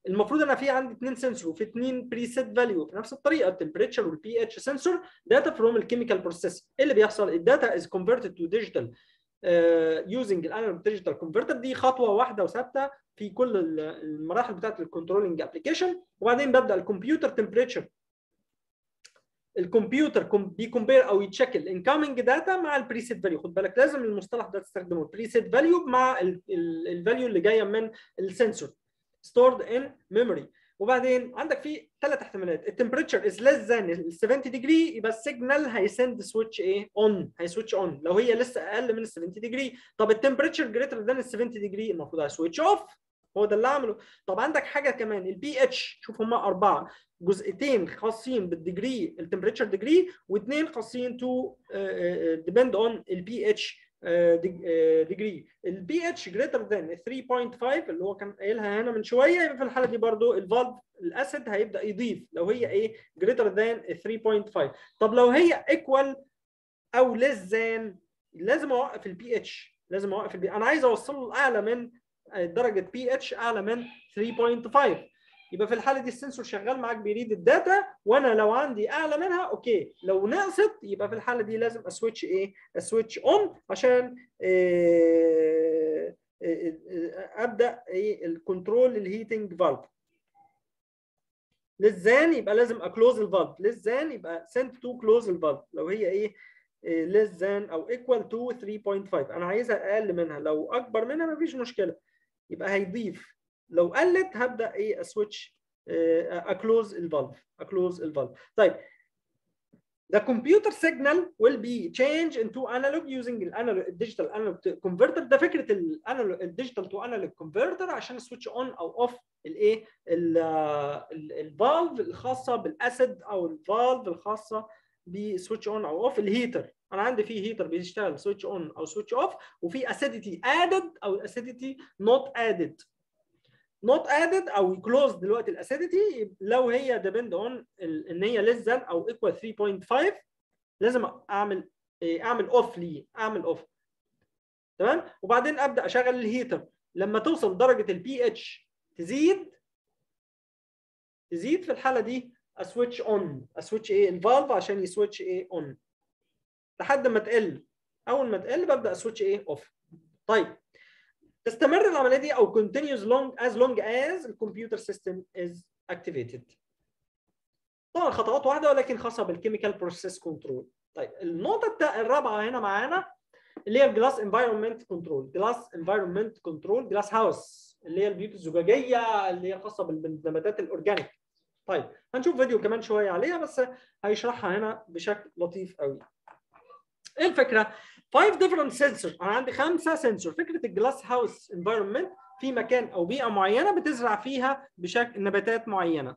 المفروض انا في عندي اثنين سنسور وفي اثنين بريسيت فاليو في نفس الطريقه التمبريتشر والبي اتش سنسور داتا فروم الكيميكال بروسيس ايه اللي بيحصل الداتا از كونفرتد تو ديجيتال يوزنج الانالوج ديجيتال كونفرتر دي خطوه واحده وثابته في كل المراحل بتاعت الكنترولنج ابلكيشن وبعدين ببدا الكمبيوتر تمبريتشر الكمبيوتر بيكمبير او يتشيك الانكامنج داتا مع البريسيت فاليو خد بالك لازم المصطلح ده تستخدمه البريسيت فاليو مع الفاليو اللي جايه من السنسور stored in memory وبعدين عندك في ثلاث احتمالات التمبريتشر از less than ال 70 ديجري يبقى السيجنال هيسند سويتش ايه اون هيسويتش اون لو هي لسه اقل من ال 70 ديجري طب التمبريتشر جريتر ذان ال 70 ديجري المفروض هيسويتش اوف هو ده اللي عمله طب عندك حاجه كمان البي اتش شوف هم اربعه جزئتين خاصين بالديجري التمبريتشر ديجري واثنين خاصين تو ديبند اون البي اتش ديجري البي اتش جريتر ذان 3.5 اللي هو كان قايلها هنا من شويه يبقى في الحاله دي برضو الفالف الاسيد هيبدا يضيف لو هي ايه جريتر ذان 3.5 طب لو هي ايكوال او ليس ذان لازم اوقف البي اتش لازم اوقف البي انا عايز اوصله لاعلى من درجه بي اتش اعلى من 3.5 يبقى في الحاله دي السنسور شغال معاك بيريد الداتا وانا لو عندي اعلى منها اوكي لو نقصت يبقى في الحاله دي لازم اسويتش ايه اسويتش اون عشان إيه ابدا ايه الكنترول الهيتنج فالف للزان يبقى لازم اكلوز الفالف للزان يبقى سنت تو كلوز الفالف لو هي ايه less than او equal to 3.5 انا عايزها اقل منها لو اكبر منها مفيش مشكله يبقى هيضيف لو قلت هبدا ايه اسويتش اكلوز الفالف اكلوز الفالف طيب The computer signal will be changed into analog using الانالوج digital analog converter ده فكره الانالوج الديجيتال تو انالوج كونفرتر عشان سويتش اون او اوف الايه الفالف الخاصه بالاسيد او الفالف الخاصه بسويتش اون او اوف الهيتر انا عندي في هيتر بيشتغل سويتش اون او سويتش اوف وفي اسيديتي ادد او اسيديتي نوت ادد نوت ادد او كلوز دلوقتي الاسيديتي لو هي ديبند اون ان هي ليس ذان او ايكوال 3.5 لازم اعمل اعمل اوف ليه اعمل اوف تمام وبعدين ابدا اشغل الهيتر لما توصل درجه البي اتش تزيد تزيد في الحاله دي اسويتش اون اسويتش ايه الفالف عشان يسويتش ايه اون لحد ما تقل اول ما تقل ببدا اسويتش ايه اوف طيب تستمر العمليه دي او continues long as long as الكمبيوتر سيستم is activated طبعا خطوات واحده ولكن خاصه بالكيميكال بروسيس كنترول طيب النقطه الرابعه هنا معانا اللي هي الجلاس انفايرمنت كنترول جلاس انفايرمنت كنترول جلاس هاوس اللي هي البيوت الزجاجيه اللي هي خاصه بالنباتات الاورجانيك طيب هنشوف فيديو كمان شويه عليها بس هيشرحها هنا بشكل لطيف قوي ايه الفكره 5 different sensors انا عندي خمسه سنسور فكره الجلاس هاوس انفايرمنت في مكان او بيئه معينه بتزرع فيها بشكل نباتات معينه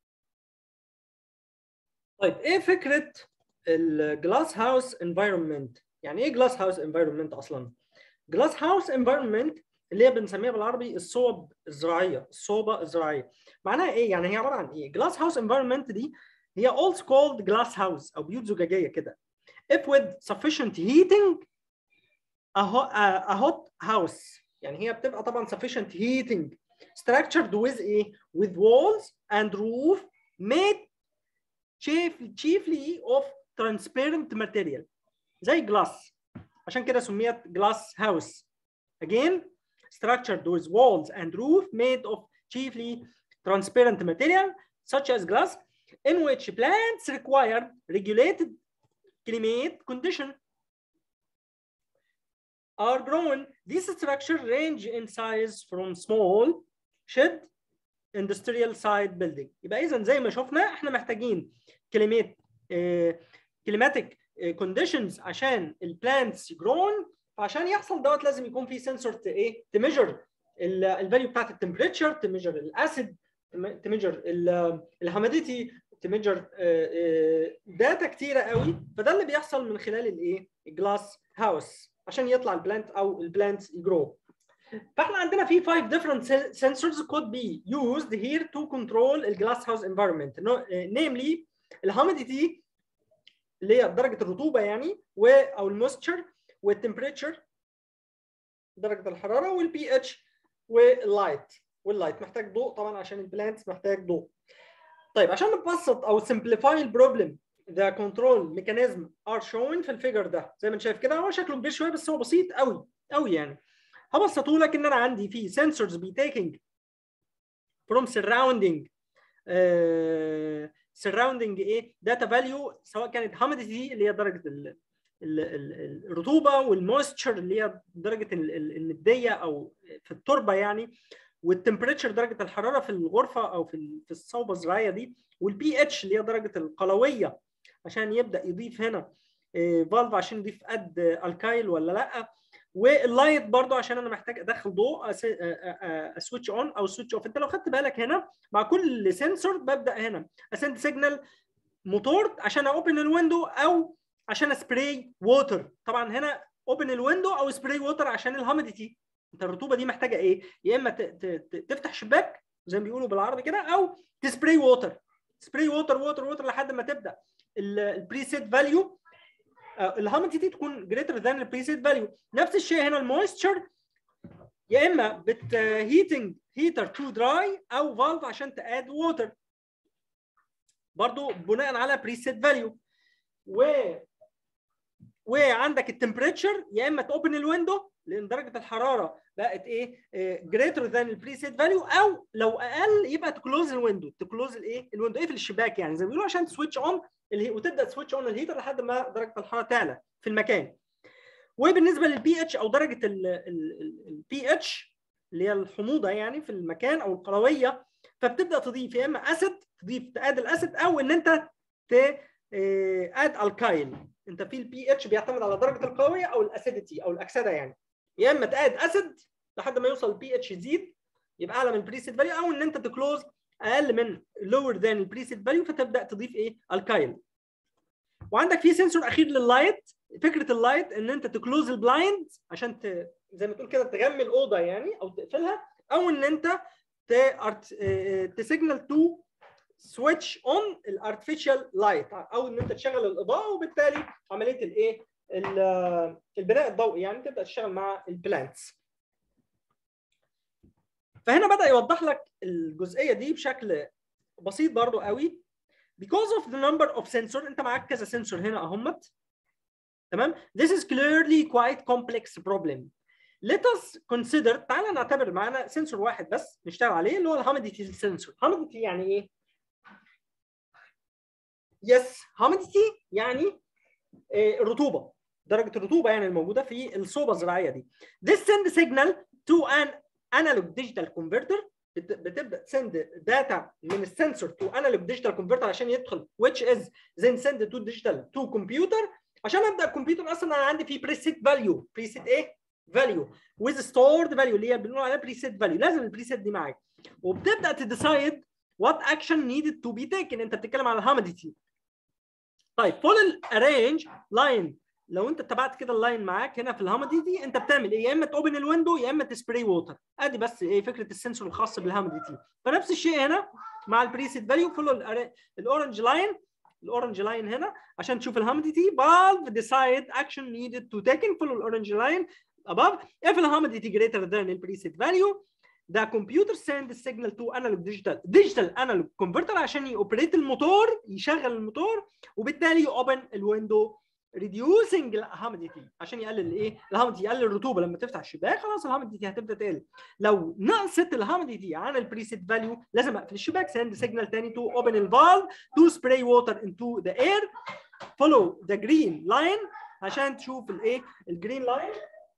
طيب ايه فكره الجلاس هاوس انفايرمنت يعني ايه جلاس هاوس انفايرمنت اصلا جلاس هاوس انفايرمنت اللي هي بنسميها بالعربي الصوب الزراعيه الصوبه الزراعيه معناها ايه يعني هي عباره عن ايه جلاس هاوس انفايرمنت دي هي also called glass house او بيوت زجاجيه كده if with sufficient heating a hot, a hot house يعني هي بتبقى طبعا sufficient heating structured with ايه with walls and roof made chiefly of transparent material زي glass عشان كده سميت glass house again structured with walls and roof made of chiefly transparent material such as glass in which plants require regulated climate condition are grown. These structures range in size from small shed industrial side building. يبقى إذا زي ما شفنا إحنا محتاجين كلمات كليماتيك conditions عشان البلانتس يجرون فعشان يحصل دوت لازم يكون في سنسور ايه تميجر الفاليو بتاعت التمبريتشر تميجر الاسيد تميجر الهيوميديتي تميجر داتا كتيره قوي فده اللي بيحصل من خلال الايه الجلاس هاوس عشان يطلع البلانت او البلانت يجرو فاحنا عندنا في 5 different sensors could be used here to control the glass house environment namely الهيوميديتي اللي هي درجه الرطوبه يعني و او الموستشر والتمبريتشر درجه الحراره والبي اتش واللايت واللايت محتاج ضوء طبعا عشان البلانتس محتاج ضوء طيب عشان نبسط او simplify البروبلم the control mechanism are shown في الفيجر ده زي ما انت شايف كده هو شكله كبير شويه بس هو بسيط قوي قوي يعني هبسطه لك ان انا عندي في sensors be taking from surrounding uh, surrounding ايه data value سواء كانت humidity اللي هي درجه ال ال ال الرطوبه والمويستشر اللي هي درجه النديه او في التربه يعني والتمبريتشر درجه الحراره في الغرفه او في في الصوبه الزراعيه دي والبي اتش اللي هي درجه القلويه عشان يبدا يضيف هنا فالف عشان يضيف قد الكايل ولا لا واللايت برضو عشان انا محتاج ادخل ضوء اسويتش اون او سويتش اوف انت لو خدت بالك هنا مع كل سنسور ببدا هنا اسند سيجنال موتور عشان اوبن الويندو او عشان سبراي ووتر طبعا هنا اوبن الويندو او سبراي ووتر عشان الهاميديتي انت الرطوبه دي محتاجه ايه يا اما تفتح شباك زي ما بيقولوا بالعربي كده او تسبراي ووتر سبراي ووتر ووتر ووتر لحد ما تبدا البريسيت فاليو الهاميديتي تكون جريتر ذان البريسيت فاليو نفس الشيء هنا المويستشر يا اما بت هيتنج هيتر تو دراي او فالف عشان تاد ووتر برضو بناء على بريسيت فاليو و وعندك التمبريتشر يا اما تاوبن الويندو لان درجه الحراره بقت ايه جريتر ذان البريسيت فاليو او لو اقل يبقى تكلوز الويندو تكلوز الايه الويندو اقفل الشباك يعني زي ما بيقولوا عشان تسويتش اون اللي وتبدا تسويتش اون الهيتر لحد ما درجه الحراره تعلى في المكان وبالنسبه للبي اتش او درجه البي اتش اللي هي الحموضه يعني في المكان او القلويه فبتبدا تضيف يا اما اسيد تضيف تاد الاسيد او ان انت ت اد الكايل انت في البي اتش بيعتمد على درجه القلويه او الاسيديتي او الاكسده يعني يا اما تاد اسيد لحد ما يوصل البي اتش يزيد يبقى اعلى من البريسيت فاليو او ان انت تكلوز اقل من lower than البريسيت فاليو فتبدا تضيف ايه الكايل وعندك في سنسور اخير لللايت فكره اللايت ان انت تكلوز البلايند عشان ت... زي ما تقول كده تغمي الاوضه يعني او تقفلها او ان انت ت تسيجنال تو سويتش اون الارتفيشال لايت او ان انت تشغل الاضاءه وبالتالي عمليه الايه البناء الضوئي يعني تبدا تشتغل مع البلانتس فهنا بدا يوضح لك الجزئيه دي بشكل بسيط برضو قوي because of the number of sensor انت معاك كذا سنسور هنا اهمت تمام this is clearly quite complex problem let us consider تعالى نعتبر معانا سنسور واحد بس نشتغل عليه اللي هو الهاميديتي سنسور هاميديتي يعني ايه يس هاميديتي يعني إيه الرطوبه درجه الرطوبه يعني الموجوده في الصوبه الزراعيه دي this send signal to an analog digital converter بتبدا تسند داتا من السنسور تو انالوج ديجيتال كونفرتر عشان يدخل which is then send to digital to computer عشان ابدا الكمبيوتر اصلا انا عندي فيه بريسيت فاليو بريسيت ايه فاليو with stored value اللي هي بنقول عليها بريسيت فاليو لازم البريسيت دي معاك وبتبدا تديسايد what action needed to be taken انت بتتكلم على الهاميديتي طيب فول arrange line لو انت اتبعت كده اللاين معاك هنا في الهاميديتي انت بتعمل ايه يا اما تاوبن الويندو يا اما تسبراي ووتر ادي بس ايه فكره السنسور الخاص بالهاميديتي فنفس الشيء هنا مع البريسيت فاليو فولو الاورنج لاين الاورنج لاين هنا عشان تشوف الهاميديتي valve decide action needed to taken follow الاورنج لاين above if the humidity greater than the preset value the computer send the signal to analog digital digital analog converter عشان يوبريت الموتور يشغل الموتور وبالتالي يوبن الويندو reducing الهاميديتي عشان يقلل الايه؟ الهاميديتي يقلل الرطوبه لما تفتح الشباك خلاص الهاميديتي هتبدا تقل. لو نقصت الهاميديتي عن البريسيت فاليو لازم اقفل الشباك سند سيجنال تاني تو اوبن الفالف تو سبراي ووتر انتو ذا اير فولو ذا جرين لاين عشان تشوف الايه؟ الجرين لاين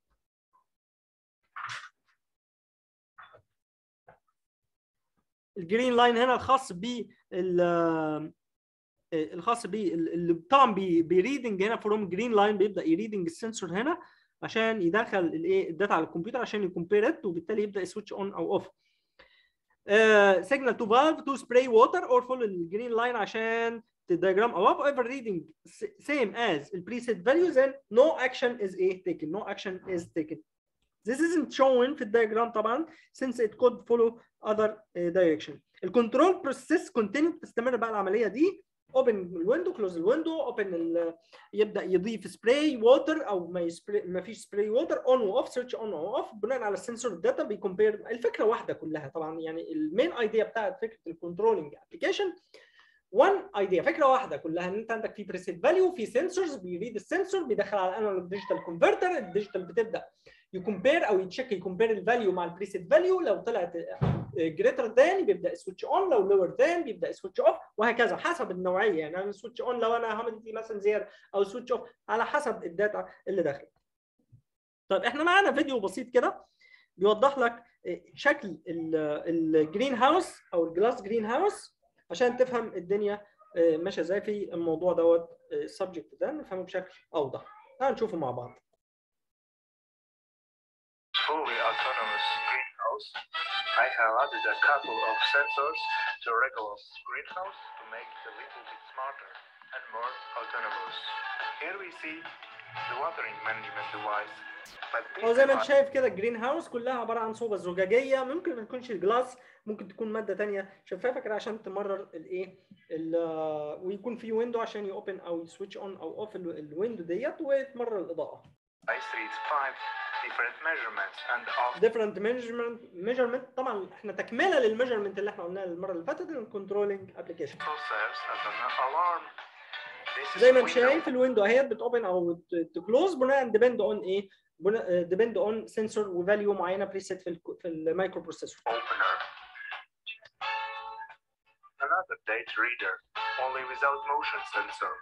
الجرين لاين هنا الخاص بال الخاص بيه اللي طبعا بيريدنج هنا فروم جرين لاين بيبدا يريدنج السنسور هنا عشان يدخل الايه الداتا على الكمبيوتر عشان يكمبير وبالتالي يبدا يسويتش اون او اوف سيجنال تو فالف تو سبراي ووتر اور فولو الجرين لاين عشان الدياجرام above ever reading same as البريسيت values and no action is ايه taken no action is taken this isn't shown في الدياجرام طبعا since it could follow other uh, direction الكنترول بروسيس continue تستمر بقى العمليه دي اوبن الويندو كلوز الويندو اوبن يبدا يضيف سبراي ووتر او ما يسبري ما فيش سبراي ووتر اون واوف سيرش اون واوف بناء على السنسور داتا بيكمبير الفكره واحده كلها طبعا يعني المين ايديا بتاعت فكره الكنترولنج ابلكيشن وان ايديا فكره واحده كلها ان انت عندك في بريسيت فاليو في سنسورز بيريد السنسور بيدخل على انالوج ديجيتال كونفرتر الديجيتال بتبدا يكمبير او يتشيك يكمبير الفاليو مع البريسيت فاليو لو طلعت جريتر ذان بيبدا سويتش اون لو لور ذان بيبدا سويتش اوف وهكذا حسب النوعيه يعني انا سويتش اون لو انا هاملتي مثلا زياده او سويتش اوف على حسب الداتا اللي داخله. طيب احنا معانا فيديو بسيط كده بيوضح لك شكل الجرين هاوس او الجلاس جرين هاوس عشان تفهم الدنيا ماشيه ازاي في الموضوع دوت السبجكت ده نفهمه بشكل اوضح. تعالوا نشوفه مع بعض. fully autonomous greenhouse, I have added a couple of sensors to regular greenhouse to make it a little bit smarter and more autonomous. Here we see the watering management device. But this هو زي ما انت device شايف كده الجرين هاوس كلها عباره عن صوبه زجاجيه ممكن ما تكونش الجلاس ممكن تكون ماده تانية شفافه كده عشان تمرر الايه ال- ويكون في ويندو عشان يوبن او يسويتش اون او اوف الويندو ديت وتمرر الاضاءه reads five different measurements and of different measurement measurement طبعا احنا تكمله للميجرمنت اللي احنا قلناها المره اللي فاتت الكنترولنج ابلكيشن serves as an alarm. This is زي ما انت window شايف الويندو اهيت بتوبن او تكلوز بناء ديبند اون ايه ديبند اون سنسور وفاليو معينه بريسيت في ال في المايكرو بروسيسور opener. Another date reader, only without motion sensor.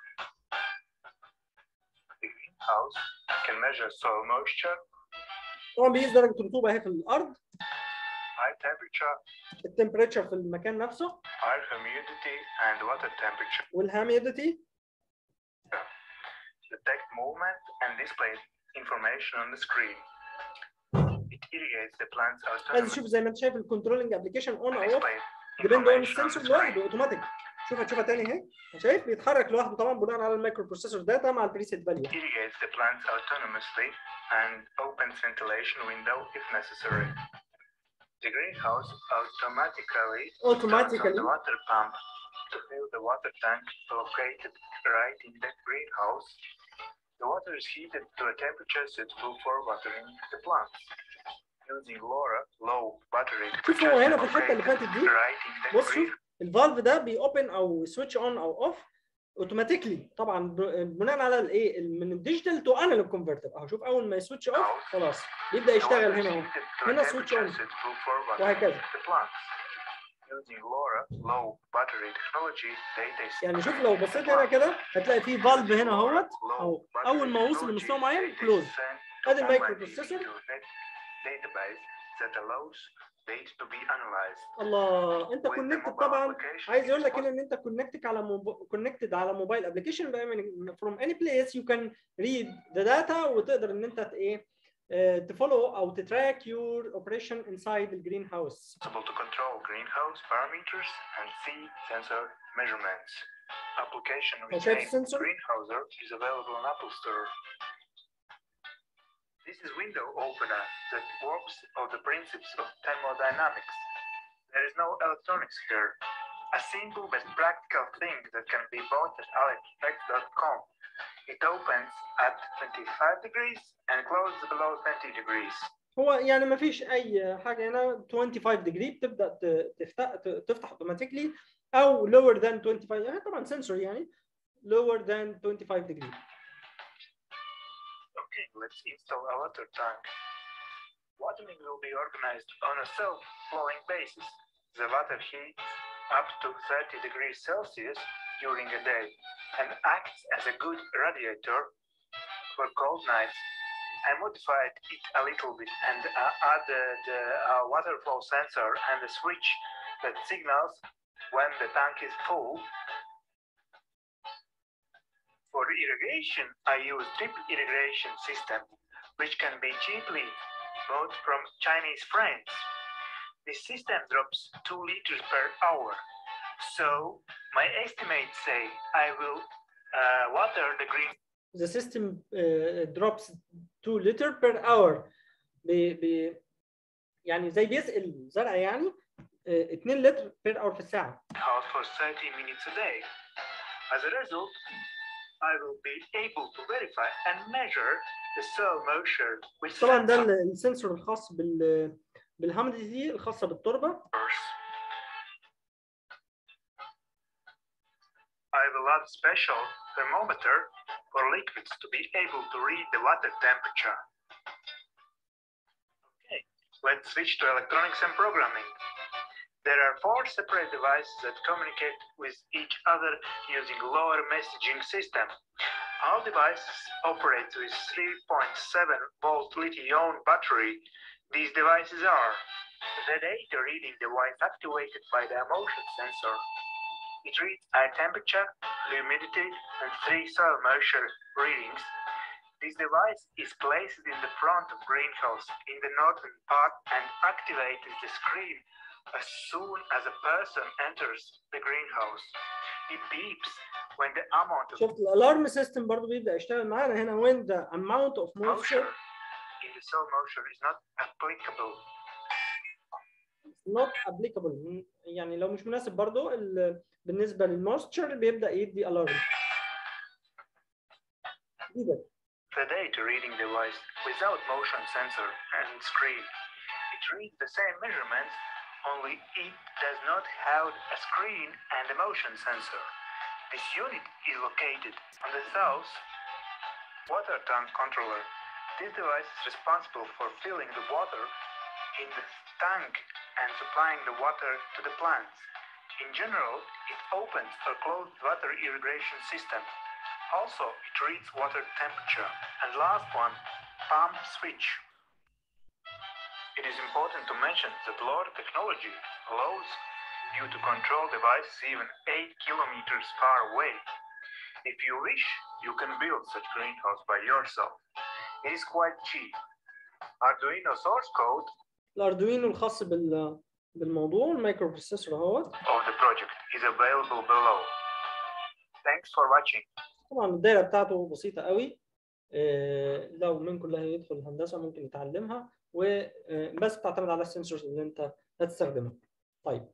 The greenhouse can measure soil moisture, طبعا بيقيس درجه الرطوبه اهي في الارض high temperature, التمبريتشر في المكان نفسه air humidity, and water temperature. والهاميديتي Detect movement and display information on the screen. It irrigates the plant's عايز autonomous تشوف زي ما انت شايف الكنترولنج ابلكيشن اون او اوف display ديبند اون information on السنسور the لوحده screen. اوتوماتيك شوفها تشوفها تاني اهي شايف بيتحرك لوحده طبعا بناء على المايكرو بروسيسور داتا مع البريسيت فاليو irrigates the plants autonomously and opens ventilation window if necessary. The greenhouse automatically turns on automatically the water pump to fill the water tank located right in the greenhouse. The water is heated to a temperature suitable for watering the plants. Using LoRa low battery شوف هو هنا في الحته اللي فاتت دي right in the بص شوف green الفالف ده بيوبن او سويتش اون او اوف اوتوماتيكلي طبعا ب- بناء على الايه من الديجيتال تو انالوج كونفرتر اهو شوف اول ما يسويتش اوف خلاص يبدا يشتغل هنا اهو هنا switch on. وهكذا. Using LoRa low battery technology data is يعني شوف لو بصيت هنا كده هتلاقي في فالف هنا اهوت اهو اول ما وصل لمستوى معين كلوز ادي المايكرو بروسيسور database that allows data to be analyzed الله انت with the كونكتد mobile طبعا application عايز يقول لك is هنا ان انت كونكتد على كونكتد على موبايل ابلكيشن from any place you can read the data وتقدر ان انت ت- ايه تفولو او تتراك your operation inside the greenhouse possible to control greenhouse parameters and see sensor measurements. Application لو with شايف name السنسور Greenhouser is available on Apple Store. This is window opener that works on the principles of thermodynamics. There is no electronics here. A simple but practical thing that can be bought at alex.com. It opens at 25 degrees and closes below 20 degrees. هو يعني ما فيش اي حاجه هنا 25 degree بتبدا ت- تفتح ت- تفتح اوتوماتيكلي او lower than 25 يعني طبعا سنسور يعني lower than 25 degree Okay, let's install a water tank. Watering will be organized on a self-flowing basis. The water heats up to 30 degrees Celsius during a day and acts as a good radiator for cold nights. I modified it a little bit and uh, added uh, a water flow sensor and a switch that signals when the tank is full for irrigation, I use drip irrigation system, which can be cheaply bought from Chinese friends. This system drops two liters per hour. So my estimates say I will uh, water the green the system uh, drops 2 liter per hour بي بي يعني زي بيسقي الزرع يعني uh, 2 لتر per hour في الساعه house for 30 minutes a day. As a result, I will be able to verify and measure the cell motion with طبعا ده sensors. ال- السنسور الخاص بال بالهامد دي الخاصه بالتربه I will add special thermometer for liquids to be able to read the water temperature. Okay, let's switch to electronics and programming. There are four separate devices that communicate with each other using lower messaging system. All devices operate with 3.7 volt lithium battery. These devices are the data reading device activated by the motion sensor. It reads air temperature, humidity, and three soil moisture readings. This device is placed in the front of greenhouse in the northern part and activates the screen as soon as a person enters the greenhouse. It beeps when the amount of شفت الالارم سيستم برضو بيبدا يشتغل معانا هنا when the amount of moisture moisture in the cell moisture is not applicable. not applicable يعني لو مش مناسب برضو ال- بالنسبه للموستشر بيبدا يدي الارم دي ده The data reading device without motion sensor and screen. It reads the same measurements, only it does not have a screen and a motion sensor. This unit is located on the south water tank controller. This device is responsible for filling the water in the tank and supplying the water to the plants. In general, it opens or closes water irrigation system. Also, it reads water temperature. And last one, pump switch. It is important to mention that LoRa technology allows you to control devices even 8 kilometers far away. If you wish, you can build such greenhouse by yourself. It is quite cheap. Arduino source code الاردوينو الخاص بال بالموضوع المايكرو بروسيسور اهوت of the project is available below. Thanks for watching. طبعا الدايره بتاعته بسيطه قوي آه، لو منكم اللي هيدخل الهندسه ممكن يتعلمها وبس بتعتمد على السنسورز اللي انت هتستخدمها طيب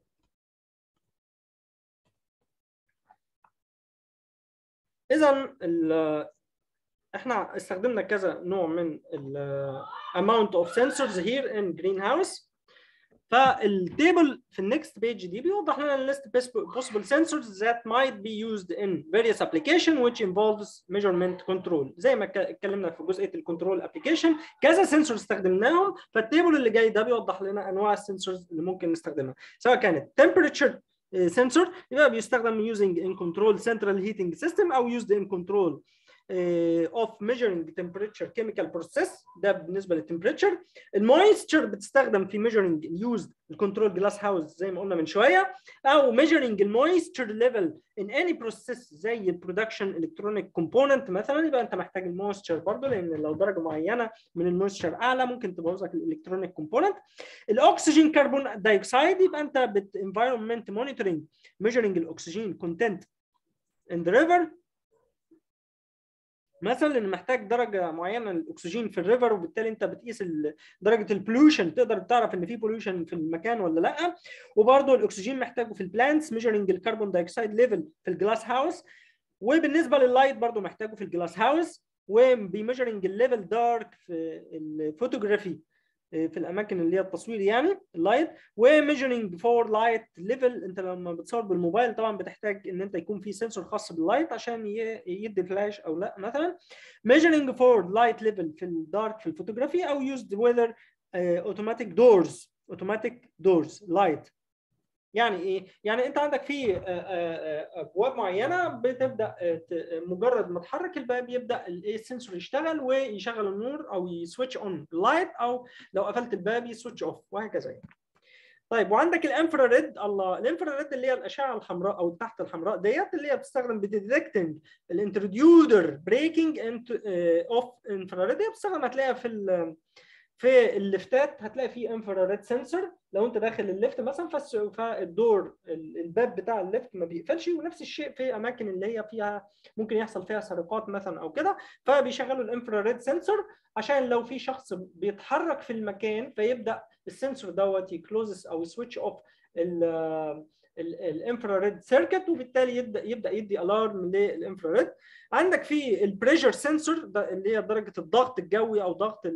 اذا ال- احنا استخدمنا كذا نوع من ال amount of sensors here in greenhouse فالتيبل في النكست بيج دي بيوضح لنا list possible sensors that might be used in various application which involves measurement control زي ما ك- اتكلمنا في جزئيه الكنترول ابلكيشن كذا سنسور استخدمناهم فالتيبل اللي جاي ده بيوضح لنا انواع السنسورز اللي ممكن نستخدمها سواء كانت temperature sensor يبقى بيستخدم using in control central heating system او used in control uh, of measuring temperature chemical process ده بالنسبه للتمبريتشر المويستشر بتستخدم في measuring used الكنترول جلاس هاوس زي ما قلنا من شويه او measuring المويستشر ليفل in any process زي البرودكشن الكترونيك كومبوننت مثلا يبقى انت محتاج المويستشر برضه لان لو درجه معينه من المويستشر اعلى ممكن تبوظ لك الالكترونيك كومبوننت الاكسجين كربون دايوكسيد يبقى انت بت environment monitoring measuring الاكسجين content in the river مثلا ان محتاج درجه معينه للاكسجين في الريفر وبالتالي انت بتقيس ال- درجه البوليوشن تقدر تعرف ان في بوليوشن في المكان ولا لا وبرده الاكسجين محتاجه في البلانتس ميجرنج الكربون دايوكسيد ليفل في الجلاس هاوس وبالنسبه لللايت برضه محتاجه في الجلاس هاوس وبيميجرنج الليفل دارك في الفوتوغرافي في الاماكن اللي هي التصوير يعني اللايت وميجرنج فور لايت ليفل انت لما بتصور بالموبايل طبعا بتحتاج ان انت يكون في سنسور خاص باللايت عشان ي- يدي فلاش او لا مثلا measuring for light level في الدارك في الفوتوغرافي او used whether uh, automatic doors automatic doors light يعني ايه؟ يعني انت عندك في آه، آه، آه، ابواب معينه بتبدا آه، ت- مجرد ما تحرك الباب يبدا الايه السنسور يشتغل ويشغل النور او يسويتش اون لايت او لو قفلت الباب يسويتش اوف وهكذا يعني. طيب وعندك الانفراريد الله الانفراريد اللي هي الاشعه الحمراء او تحت الحمراء ديت اللي هي بتستخدم بديتكتنج الانتروديودر بريكنج اوف انفراريد هي بتستخدم هتلاقيها في ال- في الليفتات هتلاقي فيه انفراريد سنسور لو انت داخل الليفت مثلا فالس- فالدور ال- الباب بتاع الليفت ما بيقفلش ونفس الشيء في اماكن اللي هي فيها ممكن يحصل فيها سرقات مثلا او كده فبيشغلوا الانفراريد سنسور عشان لو في شخص بيتحرك في المكان فيبدا السنسور دوت يكلوزس او يسويتش اوف الانفراريد سيركت وبالتالي يبدا يبدا يدي الارم للانفراريد عندك في البريشر سنسور اللي هي درجه الضغط الجوي او ضغط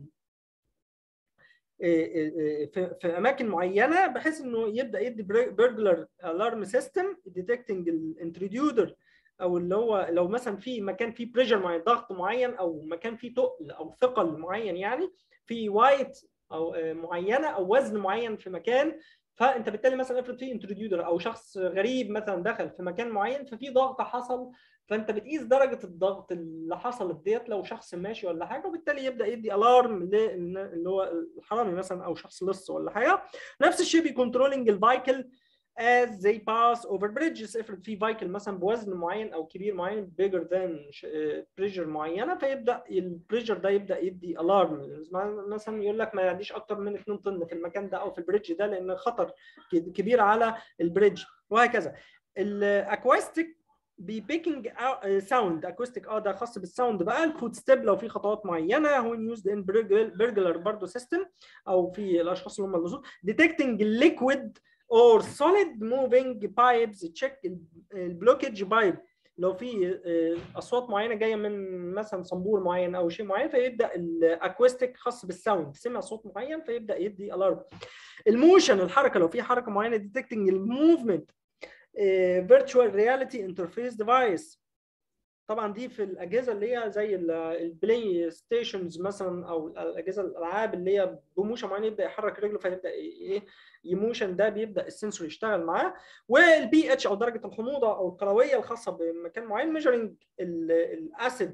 في, في اماكن معينه بحيث انه يبدا يدي بيرجلر الارم سيستم ديتكتنج الانتروديودر او اللي هو لو مثلا في مكان فيه بريشر معين ضغط معين او مكان فيه تقل او ثقل معين يعني في وايت او معينه او وزن معين في مكان فانت بالتالي مثلا افرض في انتروديودر او شخص غريب مثلا دخل في مكان معين ففي ضغط حصل فانت بتقيس درجه الضغط اللي حصلت ديت لو شخص ماشي ولا حاجه وبالتالي يبدا يدي الارم اللي هو الحرامي مثلا او شخص لص ولا حاجه نفس الشيء بيكونترولنج الفايكل as they pass over bridges افرض في فايكل مثلا بوزن معين او كبير معين bigger than بريشر معينه فيبدا البريشر ده يبدا يدي الارم مثلا يقول لك ما يعديش اكتر من 2 طن في المكان ده او في البريدج ده لان خطر كبير على البريدج وهكذا الاكواستيك بيبيكينج ساوند اكوستيك اه ده خاص بالساوند بقى الفوت ستيب لو في خطوات معينه هو يوزد ان برجلر برضه سيستم او في الاشخاص اللي هم اللصوص ديتكتنج ليكويد or solid moving pipes check البلوكج بايب لو في اصوات معينه جايه من مثلا صنبور معين او شيء معين فيبدا الاكوستيك خاص بالساوند سمع صوت معين فيبدا يدي الارم الموشن الحركه لو في حركه معينه ديتكتنج الموفمنت فيرتشوال رياليتي انترفيس ديفايس طبعا دي في الاجهزه اللي هي زي البلاي ستيشنز مثلا او الاجهزه الالعاب اللي هي بموشن معين يبدا يحرك رجله فيبدا ايه يموشن ده بيبدا السنسور يشتغل معاه والبي اتش او درجه الحموضه او القلويه الخاصه بمكان معين ميجرنج الاسيد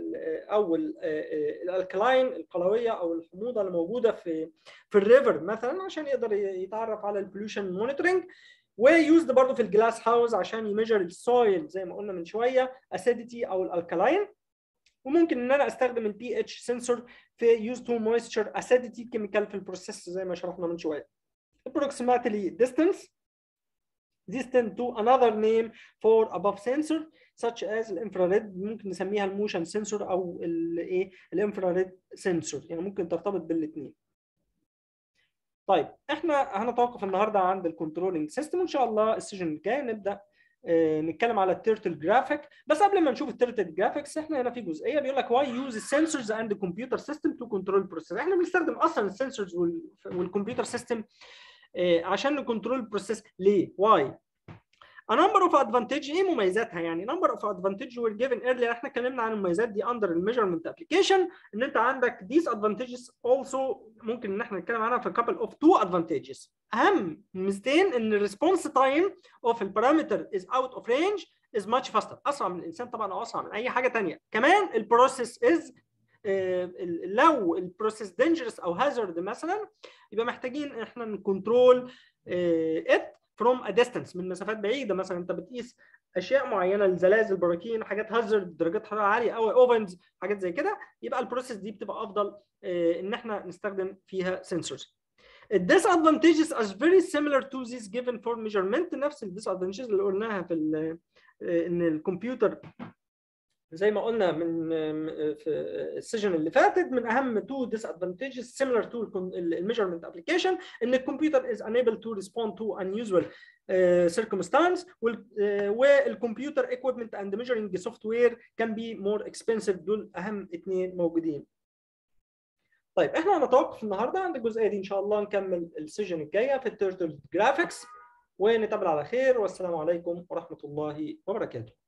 او الالكلاين القلويه او الحموضه اللي موجوده في في الريفر مثلا عشان يقدر يتعرف على البوليوشن مونيتورنج ويوزد برضه في الجلاس هاوس عشان يميجر السويل زي ما قلنا من شويه اسيديتي او الالكلاين وممكن ان انا استخدم البي اتش سنسور في يوز تو مويستشر اسيديتي كيميكال في البروسيس زي ما شرحنا من شويه approximately distance distant to another name for above sensor such as الانفراريد ممكن نسميها الموشن سنسور او الايه الانفراريد سنسور يعني ممكن ترتبط بالاثنين طيب احنا هنتوقف النهارده عند الكنترولنج سيستم وان شاء الله السيشن الجاي نبدا اه نتكلم على التيرتل جرافيك بس قبل ما نشوف التيرتل جرافيكس احنا هنا في جزئيه بيقول لك واي يوز السنسورز اند كمبيوتر سيستم تو كنترول بروسيس احنا بنستخدم اصلا السنسورز والكمبيوتر سيستم اه عشان نكنترول البروسيس ليه واي A number of advantage ايه مميزاتها يعني number of advantage were given earlier احنا اتكلمنا عن المميزات دي under الميجرمنت ابلكيشن ان انت عندك these advantages also ممكن ان احنا نتكلم عنها في couple of two advantages اهم ميزتين ان الريسبونس تايم of البارامتر is out of range is much faster اسرع من الانسان طبعا او اسرع من اي حاجه ثانيه كمان البروسيس is لو البروسيس dangerous او hazard مثلا يبقى محتاجين احنا نكنترول it from a distance من مسافات بعيده مثلا انت بتقيس اشياء معينه الزلازل براكين حاجات هازارد درجات حراره عاليه قوي اوفنز حاجات زي كده يبقى البروسيس دي بتبقى افضل ان احنا نستخدم فيها سنسورز disadvantages are very similar to this given for measurement نفس الديسادفانتجز اللي قلناها في ان الكمبيوتر زي ما قلنا من في السيشن اللي فاتت من اهم تو ديس ادفانتجز similar to الميجرمنت ابلكيشن ان الكمبيوتر is unable to respond to unusual uh, circumstance والكمبيوتر equipment and measuring software can be more expensive دول اهم اثنين موجودين. طيب احنا هنتوقف النهارده عند الجزئيه دي ان شاء الله نكمل السيشن الجايه في التيرتل جرافيكس ونتقابل على خير والسلام عليكم ورحمه الله وبركاته.